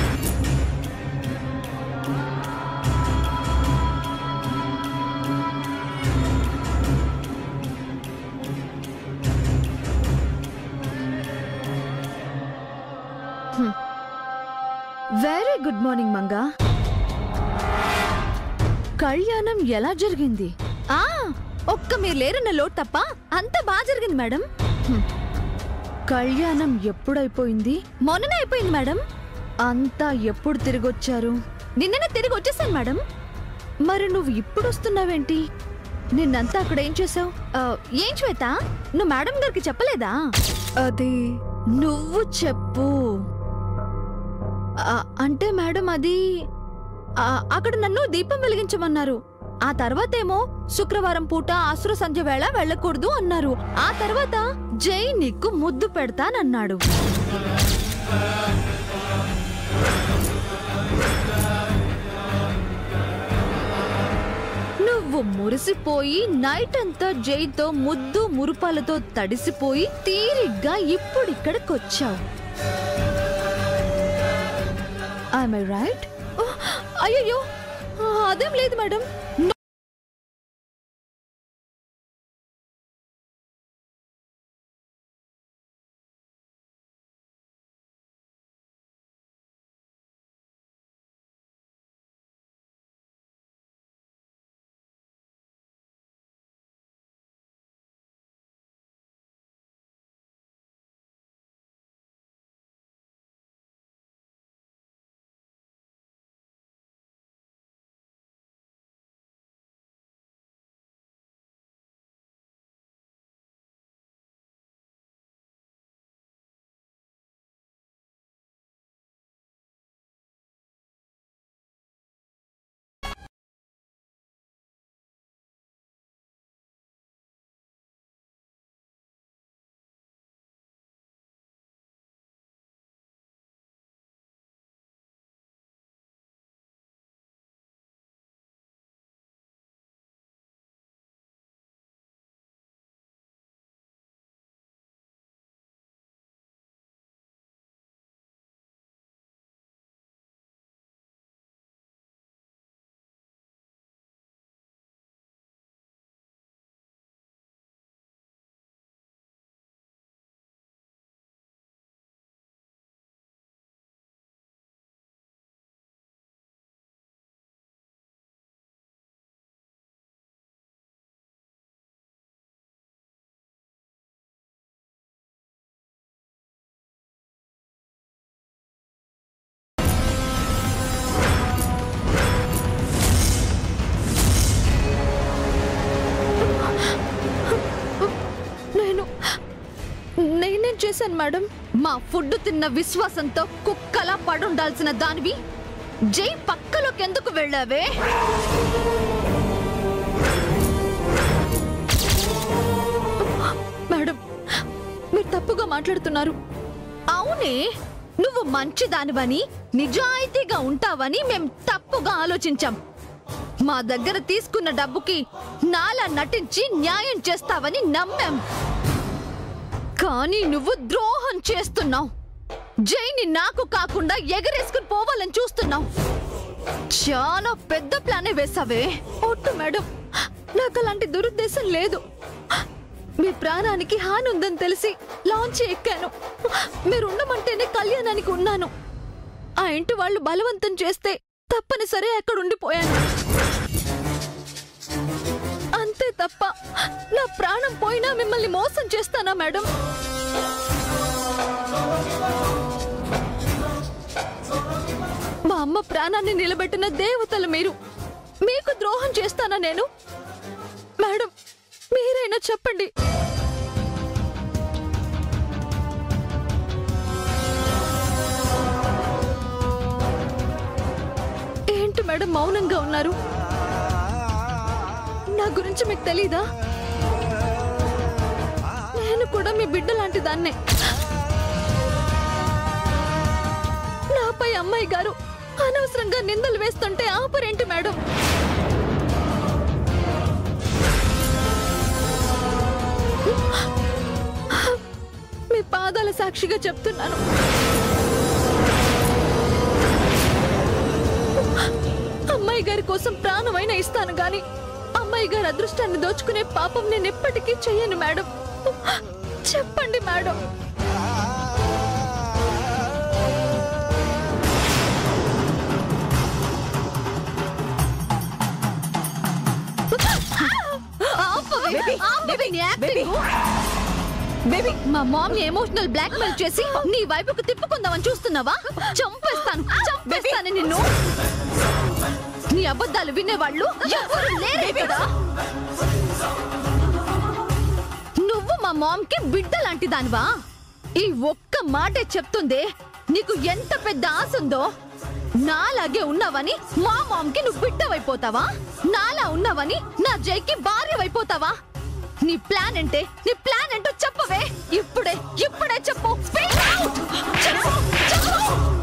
S5: వెరీ గుడ్ మార్నింగ్ మంగా కళ్యాణం ఎలా జరిగింది ఆ ఒక్క మీరు లేరన్న లోటు తప్ప అంత బాగా జరిగింది మేడం హ్మ్. కళ్యాణం ఎప్పుడైపోయింది మొన్ననే అయిపోయింది మేడం అంతా ఎప్పుడు తిరిగొచ్చారు నిన్ననే తిరిగి వచ్చేసాను మేడం మరి నువ్వు ఇప్పుడు వస్తున్నావేంటి నిన్నంతా అక్కడ ఏం చేసావు ఏం శ్వేత నువ్వు మేడం గారికి చెప్పలేదా అది నువ్వు చెప్పు ఆ, అంటే మేడం అది ఆ, అక్కడ నన్ను దీపం వెలిగించమన్నారు ఆ తర్వాతేమో శుక్రవారం పూట అసుర సంధ్య వేళ వెళ్ళకూడదు అన్నారు ఆ తర్వాత జై నీకు ముద్దు పెడతానన్నాడు నువ్వు మురిసిపోయి నైట్ అంతా జైతో ముద్దు మురుపాలతో తడిసిపోయి తీరిగ్గా ఇప్పుడిక్కడికొచ్చావు ఐ రైట్ అయ్యో అదేం లేదు మేడం
S2: చేశాను మేడం
S5: మా ఫుడ్ తిన్న విశ్వాసంతో కుక్కలా పడుండాల్సిన దానివి జై పక్కలోకి ఎందుకు వెళ్ళావే
S2: మేడం మీరు తప్పుగా మాట్లాడుతున్నారు
S5: అవునే నువ్వు మంచిదానివని నిజాయితీగా ఉంటావని మేం తప్పుగా ఆలోచించాం మా దగ్గర తీసుకున్న డబ్బుకి నాలా నటించి న్యాయం చేస్తావని నమ్మాం కానీ నువ్వు ద్రోహం చేస్తున్నావు జైని నాకు కాకుండా ఎగరేసుకుని పోవాలని చూస్తున్నావు చాలా పెద్ద ప్లానే వేసావే
S2: ఒట్టు మేడం నాకు అలాంటి దురుద్దేశం లేదు మీ ప్రాణానికి హాని ఉందని తెలిసి లాంచ్ ఎక్కాను మీరు ఉండమంటేనే కళ్యాణానికి ఉన్నాను ఆ ఇంటి వాళ్ళు బలవంతం చేస్తే తప్పనిసరి అక్కడ ఉండిపోయాను అంతే తప్ప నా ప్రాణం పోయినా మిమ్మల్ని మోసం చేస్తానా మేడం మా అమ్మ ప్రాణాన్ని నిలబెట్టిన దేవతలు మీరు మీకు ద్రోహం చేస్తానా నేను మేడం మీరైనా చెప్పండి ఏంటి మేడం మౌనంగా ఉన్నారు నా గురించి మీకు తెలీదా నేను కూడా మీ బిడ్డ లాంటి దాన్నే నాపై అమ్మాయి గారు అనవసరంగా నిందలు వేస్తుంటే ఆపరేంటి మేడం మీ పాదాల సాక్షిగా చెప్తున్నాను అమ్మాయి గారి కోసం ప్రాణమైన ఇస్తాను గాని అమ్మాయి గారి అదృష్టాన్ని దోచుకునే పాపం నేను ఎప్పటికీ చెయ్యను మేడం చెప్పండి మేడం
S5: ఆపవే,
S9: Baby,
S5: ఆపవే నీ
S9: baby.
S5: యాక్టింగ్.
S9: బేబీ
S5: మా మామ్ ని ఎమోషనల్ బ్లాక్ మెయిల్ చేసి నీ వైపుకు తిప్పుకుందామని చూస్తున్నావా చంపేస్తాను చంపేస్తాను నిన్ను నీ అబద్ధాలు వినేవాళ్ళు ఎవరు లేరే కదా నువ్వు మా మామ్ కి బిడ్డ లాంటి దానివా ఈ ఒక్క మాటే చెప్తుందే నీకు ఎంత పెద్ద ఆశ ఉందో నాలాగే ఉన్నావని మా మామ్ కి నువ్వు బిడ్డవైపోతావా నాలా ఉన్నావని నా జైకి భార్యవైపోతావా నీ ప్లాన్ అంటే నీ ప్లాన్ ఏంటో చెప్పవే ఇప్పుడే ఇప్పుడే చెప్పు Speak out! చెప్పు చెప్పు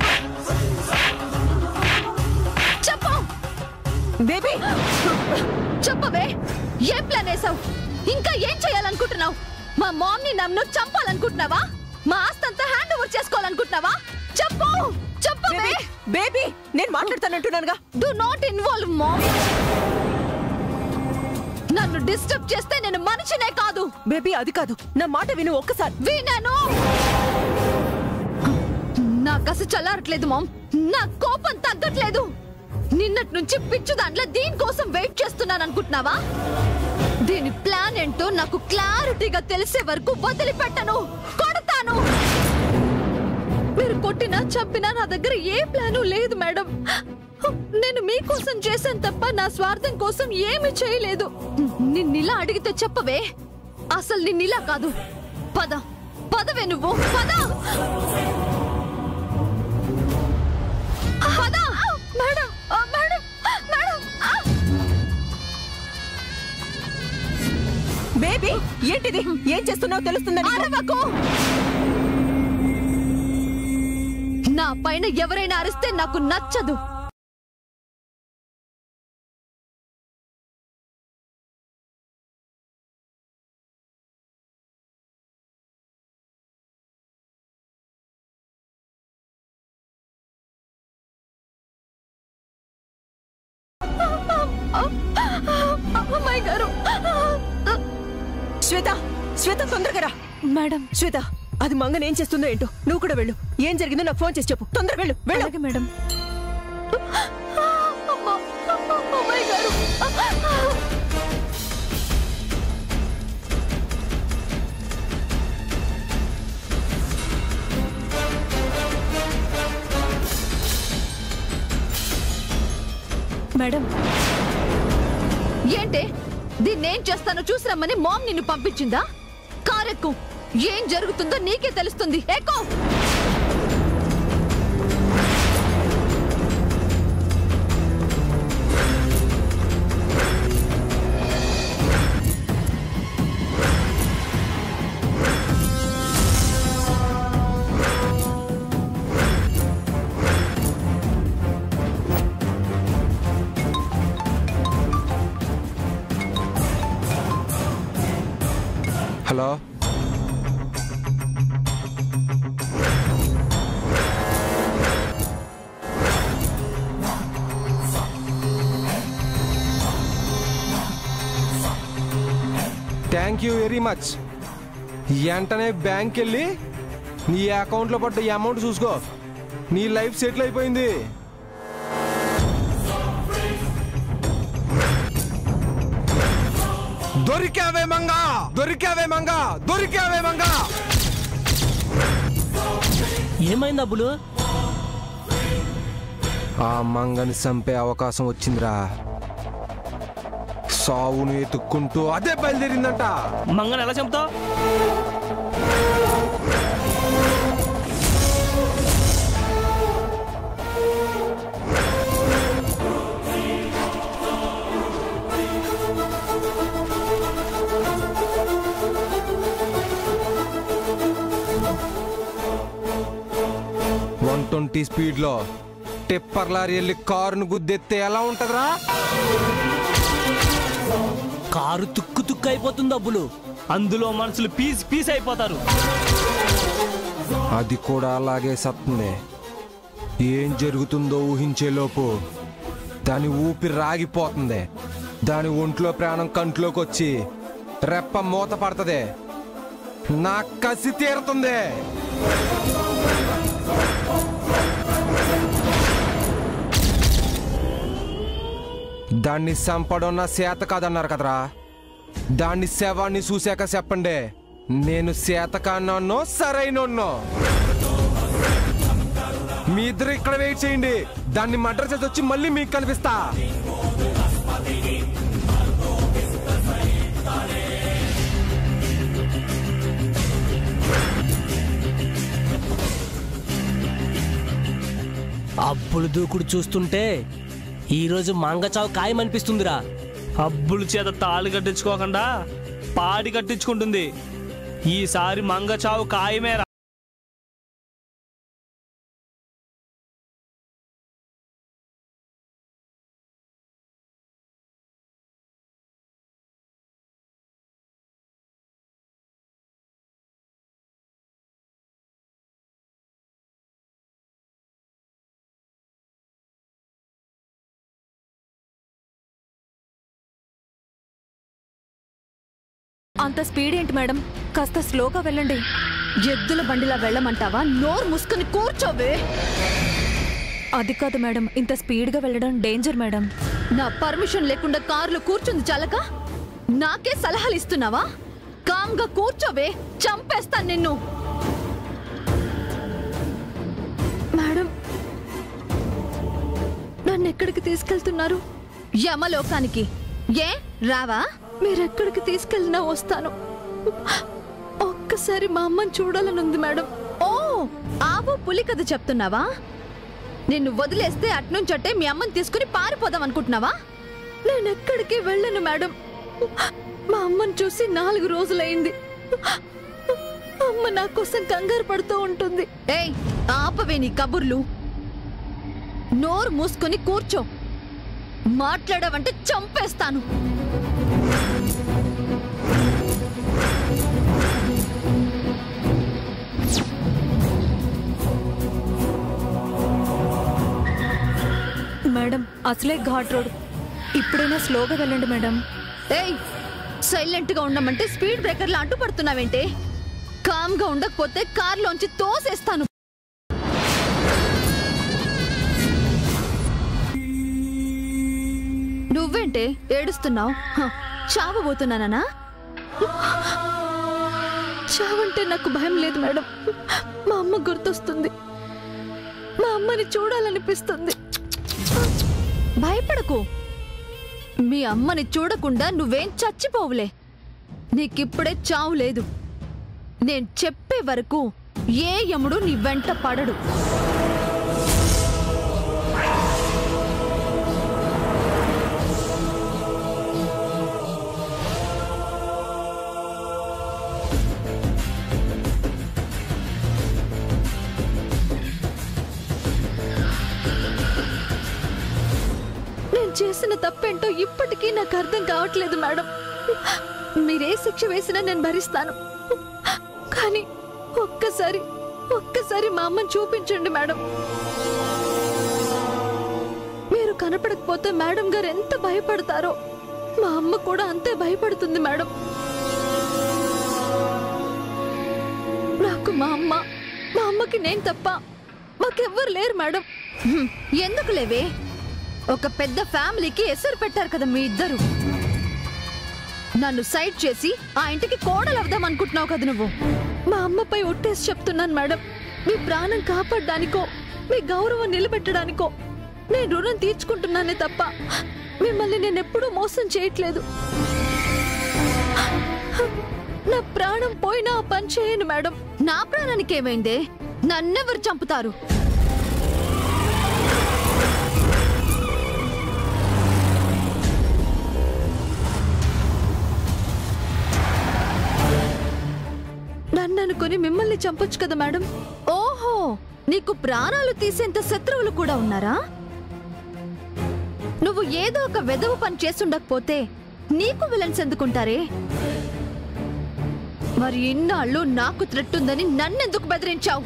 S5: చెప్పు
S9: బేబీ
S5: చెప్పవే ఏం ప్లాన్ వేసావు ఇంకా ఏం చేయాలనుకుంటున్నావు మా మామ్ ని నన్ను చంపాలనుకుంటున్నావా మా ఆస్తంతా హ్యాండ్ ఓవర్ చేసుకోవాలనుకుంటున్నావా చెప్పు చెప్పవే
S9: బేబీ నేను మాట్లాడతానంటున్నానుగా
S5: డు నాట్ ఇన్వాల్వ్ మామ్ నన్ను డిస్టర్బ్ చేస్తే నేను మనిషినే కాదు
S9: బేబీ అది కాదు నా మాట విను ఒక్కసారి
S5: వినను నా కసి చల్లారట్లేదు మామ్ నా కోపం తగ్గట్లేదు నిన్నటి నుంచి పిచ్చు దాంట్లో దీనికోసం వెయిట్ చేస్తున్నాను అనుకుంటున్నావా దీని ప్లాన్ ఏంటో నాకు క్లారిటీగా తెలిసే వరకు వదిలిపెట్టను కొడతాను
S2: మీరు కొట్టినా చంపినా నా దగ్గర ఏ ప్లాను లేదు మేడం నేను మీకోసం చేశాను తప్ప నా స్వార్థం కోసం ఏమీ చేయలేదు
S5: నిన్నిలా అడిగితే చెప్పవే అసలు నిన్నిలా కాదు పద పదవే నువ్వు పద పద
S2: మేడం ఆ, మేడం మేడం ఆ!
S9: బేబీ ఏంటిది ఏం చేస్తున్నావో తెలుస్తుందని
S5: అరవకు నా పైన ఎవరైనా అరిస్తే నాకు నచ్చదు
S2: అమ్మాయి గారు
S9: శ్వేత శ్వేత తొందరగా రా
S2: మేడం
S9: శ్వేత అది మంగన్ ఏం చేస్తుందో ఏంటో నువ్వు కూడా వెళ్ళు ఏం జరిగిందో నాకు ఫోన్ చేసి చెప్పు తొందరగా వెళ్ళు వెళ్ళు
S2: అలాగే మేడం అమ్మా, అమ్మాయి గారు మేడం
S5: ఏంటే దీన్నేం చేస్తానో చూసి రమ్మని మామ్ నిన్ను పంపించిందా కారెక్కు ఏం జరుగుతుందో నీకే తెలుస్తుంది ఎక్కు
S12: hello thank you very much వెంటనే బ్యాంక్ వెళ్ళి నీ అకౌంట్లో పడ్డ ఈ అమౌంట్ చూసుకో నీ లైఫ్ సెటిల్ అయిపోయింది దొరికావే మంగా దొరికావే మంగా దొరికావే మంగా
S14: ఏమైంది అబ్బులు
S12: ఆ మంగని చంపే అవకాశం వచ్చిందిరా సావును ఎత్తుక్కుంటూ అదే బయలుదేరిందంట
S14: మంగని ఎలా చంపుతావు
S12: వన్ ట్వంటీ స్పీడ్లో టిప్పర్ లారీ వెళ్ళి కారును గుద్దెత్తే ఎలా ఉంటదిరా
S14: కారు తుక్కు తుక్కు అయిపోతుంది అబ్బులు అందులో మనుషులు పీస్ పీస్ అయిపోతారు
S12: అది కూడా అలాగే సత్తుంది ఏం జరుగుతుందో ఊహించేలోపు దాని ఊపిరి రాగిపోతుంది దాని ఒంట్లో ప్రాణం కంట్లోకి వచ్చి రెప్ప మూత పడుతుంది నా కసి తీరుతుంది దాన్ని చంపడం నా చేత కాదన్నారు కదరా దాన్ని శవాన్ని చూశాక చెప్పండి నేను శాతకాన్నో సరైనోన్నో మీ ఇద్దరు ఇక్కడ వెయిట్ చేయండి దాన్ని మర్డర్ చేసి వచ్చి మళ్ళీ మీకు కనిపిస్తా
S14: అబ్బులు దూకుడు చూస్తుంటే ఈరోజు మంగచావు ఖాయమనిపిస్తుందిరా అబ్బుల చేత తాళి కట్టించుకోకుండా పాడి కట్టించుకుంటుంది ఈసారి మంగచావు ఖాయమేరా
S8: అంత స్పీడ్ ఏంటి మేడం కాస్త స్లోగా వెళ్ళండి
S5: ఎద్దుల బండిలా వెళ్ళమంటావా నోరు మూసుకుని కూర్చోవే
S8: అది కాదు మేడం ఇంత స్పీడ్గా వెళ్ళడం డేంజర్ మేడం
S5: నా పర్మిషన్ లేకుండా కారులో కూర్చుంది చాలక నాకే సలహాలు ఇస్తున్నావా కామ్గా కూర్చోవే చంపేస్తాను నిన్ను
S2: మేడం నన్ను ఎక్కడికి తీసుకెళ్తున్నారు
S5: యమలోకానికి ఏ రావా
S2: మీరెక్కడికి తీసుకెళ్ళినా వస్తాను ఒక్కసారి మా అమ్మని చూడాలనుంది మేడం
S5: ఓ ఆవు పులి కథ చెప్తున్నావా నిన్ను వదిలేస్తే అట్నుంచట్టే మీ అమ్మని తీసుకుని పారిపోదాం అనుకుంటున్నావా
S2: నేను ఎక్కడికి వెళ్ళను మేడం మా అమ్మని చూసి నాలుగు రోజులైంది అమ్మ నా కోసం కంగారు పడుతూ ఉంటుంది
S5: ఏయ్ ఆపవే నీ కబుర్లు నోరు మూసుకొని కూర్చో మాట్లాడావంటే చంపేస్తాను
S8: మేడం అసలే ఘాట్ రోడ్ ఇప్పుడైనా స్లోగా వెళ్ళండి మేడం
S5: ఏయ్ సైలెంట్ గా ఉండమంటే స్పీడ్ బ్రేకర్లు అడ్డుపడుతున్నావేంటే కామ్ గా ఉండకపోతే కార్లోంచి తోసేస్తాను నువ్వేంటే ఏడుస్తున్నావు చావబోతున్నానా
S2: చావంటే నాకు భయం లేదు మేడం మా అమ్మ గుర్తొస్తుంది మా అమ్మని చూడాలనిపిస్తుంది
S5: భయపడకు మీ అమ్మని చూడకుండా నువ్వేం చచ్చిపోవులే నీకిప్పుడే చావు లేదు నేను చెప్పే వరకు ఏ యముడు నీ వెంట పడడు నేను చేసిన తప్పేంటో ఇప్పటికీ నాకు అర్థం కావట్లేదు మేడం మీరే శిక్ష వేసినా నేను భరిస్తాను కానీ ఒక్కసారి ఒక్కసారి మా అమ్మని చూపించండి మేడం మీరు కనపడకపోతే మేడం గారు ఎంత భయపడతారో మా అమ్మ కూడా అంతే భయపడుతుంది మేడం నాకు మా అమ్మ మా అమ్మకి నేను తప్ప మాకెవ్వరు లేరు మేడం హ్మ్, ఎందుకు లేవే ఒక పెద్ద ఫ్యామిలీకి ఎసరు పెట్టారు కదా మీ ఇద్దరు నన్ను సైడ్ చేసి ఆ ఇంటికి కోడలు అవుదాం అనుకుంటున్నావు కదా నువ్వు మా అమ్మపై ఒట్టేసి చెప్తున్నాను మేడం మీ ప్రాణం కాపాడడానికో మీ గౌరవం నిలబెట్టడానికో నేను రుణం తీర్చుకుంటున్నానే తప్ప మిమ్మల్ని నేను ఎప్పుడూ మోసం చేయట్లేదు నా ప్రాణం పోయినా ఆ పని చేయను మేడం నా ప్రాణానికి ఏమైందే నన్నెవరు చంపుతారు నన్ను అనుకుని మిమ్మల్ని చంపొచ్చు కదా మేడం ఓహో నీకు ప్రాణాలు తీసేంత శత్రువులు కూడా ఉన్నారా నువ్వు ఏదో ఒక వెదవ పని చేస్తుండకపోతే నీకు విలన్స్ ఎందుకుంటారే మరి ఇన్నాళ్ళు నాకు థ్రెట్ ఉందని నన్నెందుకు బెదిరించావు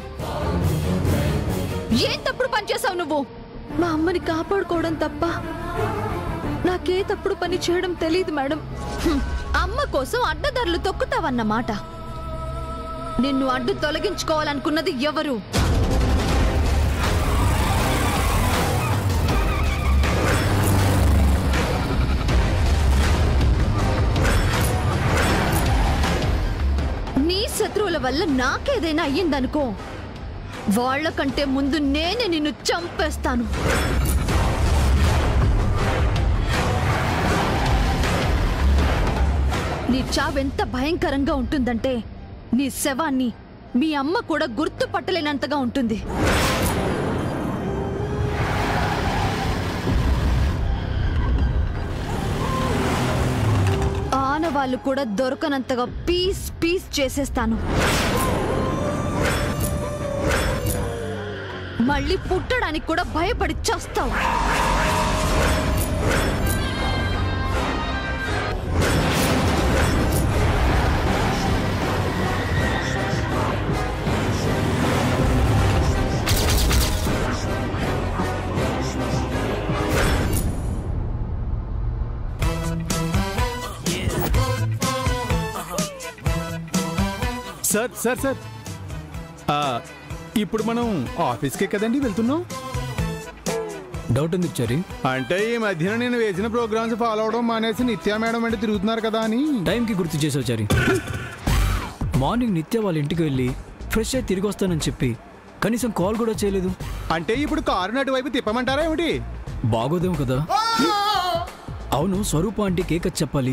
S5: ఏం తప్పుడు పని చేసావు నువ్వు మా అమ్మని కాపాడుకోవడం తప్ప నాకే తప్పుడు పని చేయడం తెలియదు మేడం హ్మ్, అమ్మ కోసం అడ్డదారులు తొక్కుతావన్నమాట నిన్ను అడ్డు తొలగించుకోవాలనుకున్నది ఎవరు నీ శత్రువుల వల్ల నాకేదైనా అయ్యిందనుకో వాళ్ళకంటే ముందు నేనే నిన్ను చంపేస్తాను నీ చావెంత భయంకరంగా ఉంటుందంటే నీ శవాన్ని మీ అమ్మ కూడా గుర్తుపట్టలేనంతగా ఉంటుంది ఆనవాళ్ళు కూడా దొరకనంతగా పీస్ పీస్ చేసేస్తాను మళ్ళీ పుట్టడానికి కూడా భయపడి చస్తావు
S6: సార్ సార్ సార్ ఆ, ఇప్పుడు మనం ఆఫీస్కే కదండి వెళ్తున్నాం
S4: డౌట్ ఎందుకు చరి
S6: అంటే ఈ మధ్యన నేను వేసిన ప్రోగ్రామ్స్ ఫాలో అవడం మానేసి నిత్యా మేడం అంటే తిరుగుతున్నారు కదా అని
S4: టైంకి గుర్తు చేసావు చరి మార్నింగ్ నిత్య వాళ్ళ ఇంటికి వెళ్ళి ఫ్రెష్ అయి తిరిగి వస్తానని చెప్పి కనీసం కాల్ కూడా చేయలేదు
S6: అంటే ఇప్పుడు కారు అటువైపు తిప్పమంటారా ఏమిటి
S4: బాగోదేమో కదా అవును స్వరూప అంటే కేక్ అది చెప్పాలి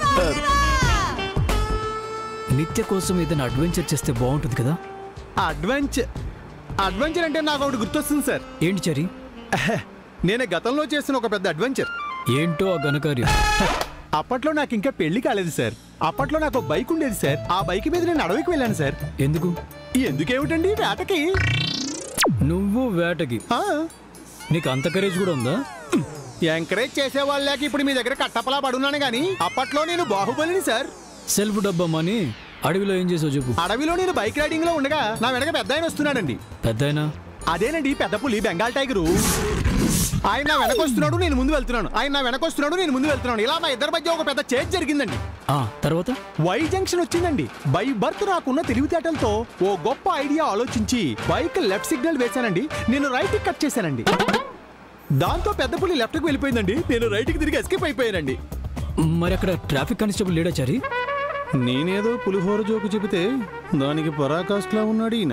S4: నిత్య కోసం ఏదైనా అడ్వెంచర్ చేస్తే బాగుంటుంది కదా
S6: అడ్వెంచర్ అడ్వెంచర్ అంటే నాకు ఒకటి గుర్తొస్తుంది సార్
S4: ఏంటి చరి
S6: నేను గతంలో చేసిన ఒక పెద్ద అడ్వెంచర్
S4: ఏంటో ఆ ఘనకార్యం
S6: అప్పట్లో నాకు ఇంకా పెళ్లి కాలేదు సార్ అప్పట్లో నాకు ఒక బైక్ ఉండేది సార్ ఆ బైక్ మీద నేను అడవికి వెళ్ళాను సార్
S4: ఎందుకు
S6: ఎందుకేమిటండి వేటకి
S4: నువ్వు వేటకి నీకు అంత కరేజ్ కూడా ఉందా
S6: ఎంకరేజ్ చేసే వాళ్ళకి ఇప్పుడు మీ దగ్గర కట్టపలా పడున్నాను గానీ అప్పట్లో నేను బాహుబలిని సార్
S4: సెల్ఫ్ డబ్బా మని అడవిలో ఏం చేసావు చెప్పు
S6: అడవిలో నేను బైక్ రైడింగ్ లో ఉండగా నా వెనక పెద్ద ఆయన వస్తున్నాడండి
S4: పెద్దయినా
S6: అదేనండి పెద్ద పులి బెంగాల్ టైగరు ఆయన నా వెనక వస్తున్నాడు నేను ముందు వెళ్తున్నాను ఆయన నా వెనక వస్తున్నాడు నేను ముందు వెళ్తున్నాను ఇలా మా ఇద్దరి మధ్య ఒక పెద్ద చేజ్ జరిగిందండి
S4: ఆ తర్వాత
S6: వై జంక్షన్ వచ్చిందండి బై బర్త్ నాకున్న తెలివితేటలతో ఓ గొప్ప ఐడియా ఆలోచించి బైక్ లెఫ్ట్ సిగ్నల్ వేశానండి నేను రైట్ కి కట్ చేశానండి దాంతో పెద్ద పులి లెఫ్ట్ కి వెళ్ళిపోయిందండి నేను రైట్ కి తిరిగి ఎస్కేప్ అయిపోయానండి
S4: మరి అక్కడ ట్రాఫిక్ కానిస్టేబుల్ లేడా చారి
S6: నేనేదో పులిహోర జోకు చెబితే దానికి పరాకాష్లా ఉన్నాడు ఈయన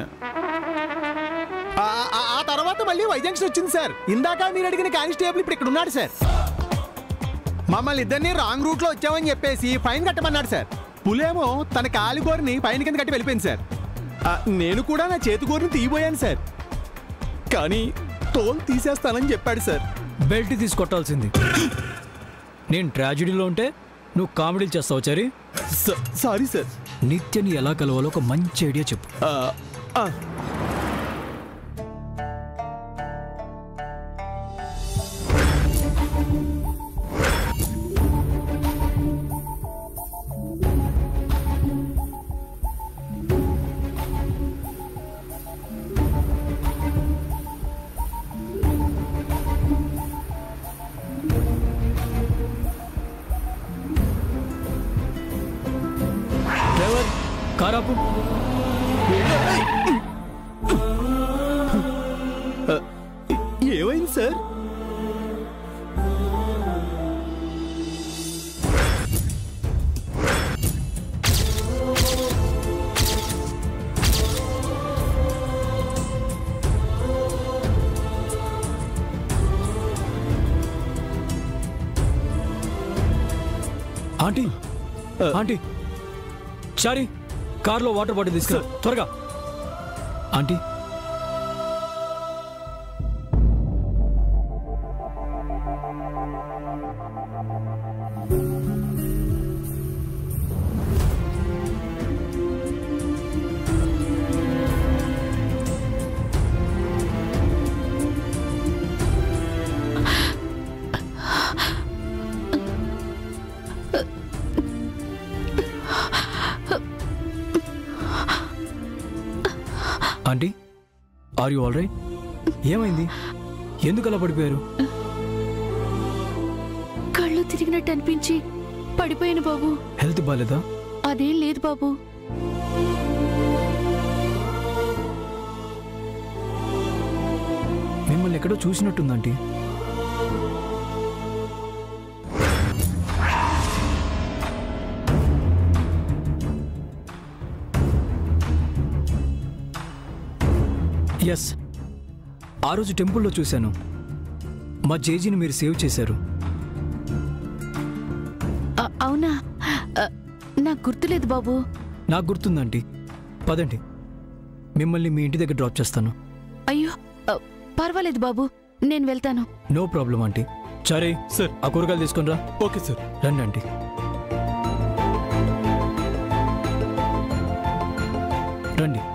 S6: ఆ- ఆ- ఆ తర్వాత మళ్ళీ వైజంక్షన్ వచ్చింది సార్ ఇందాక మీరు అడిగిన కానిస్టేబుల్ ఇప్పుడు ఇక్కడ ఉన్నాడు సార్ మమ్మల్ని ఇద్దరిని రాంగ్ రూట్ లో వచ్చామని చెప్పేసి ఫైన్ కట్టమన్నాడు సార్ పులేమో తన కాలిగోరిని పైన కింద కట్టి వెళ్ళిపోయింది సార్ ఆ, నేను కూడా నా చేతి గోరిని తీయబోయాను సార్ కానీ తోలు తీసేస్తానని చెప్పాడు సార్
S4: బెల్ట్ తీసి కొట్టాల్సింది నేను ట్రాజడీలో ఉంటే నువ్వు కామెడీలు చేస్తావు చరి
S6: సారీ సార్
S4: నిత్యని ఎలా కలవాలో ఒక మంచి ఐడియా చెప్పు డ్రైవర్ కారాపు
S6: ఏమైంది సార్
S4: ఆంటీ ఆంటీ చారి కార్లో వాటర్ బాటిల్ తీసుకురా త్వరగా aunty aunty are you all right ఏమైంది ఎందుకు అలా పడిపోయారు
S3: కళ్ళు తిరిగినట్టు అనిపించి పడిపోయాను బాబు
S4: హెల్త్ బాగాలేదా
S3: అదేం లేదు బాబు
S4: మిమ్మల్ని ఎక్కడో చూసినట్టుందంటీ ఎస్ ఆ రోజు టెంపుల్లో చూశాను మా జేజీని మీరు సేవ్ చేశారు
S3: అ- అవునా అ, నాకు గుర్తులేదు బాబు
S4: నాకు గుర్తుందంటీ పదండి మిమ్మల్ని మీ ఇంటి దగ్గర డ్రాప్ చేస్తాను
S3: అయ్యో అ, పర్వాలేదు బాబు నేను వెళ్తాను
S4: నో ప్రాబ్లం ఆంటీ సరే సార్ ఆ కూరగాయలు తీసుకుని రా
S6: ఓకే సార్
S4: రండి ఆంటీ రండి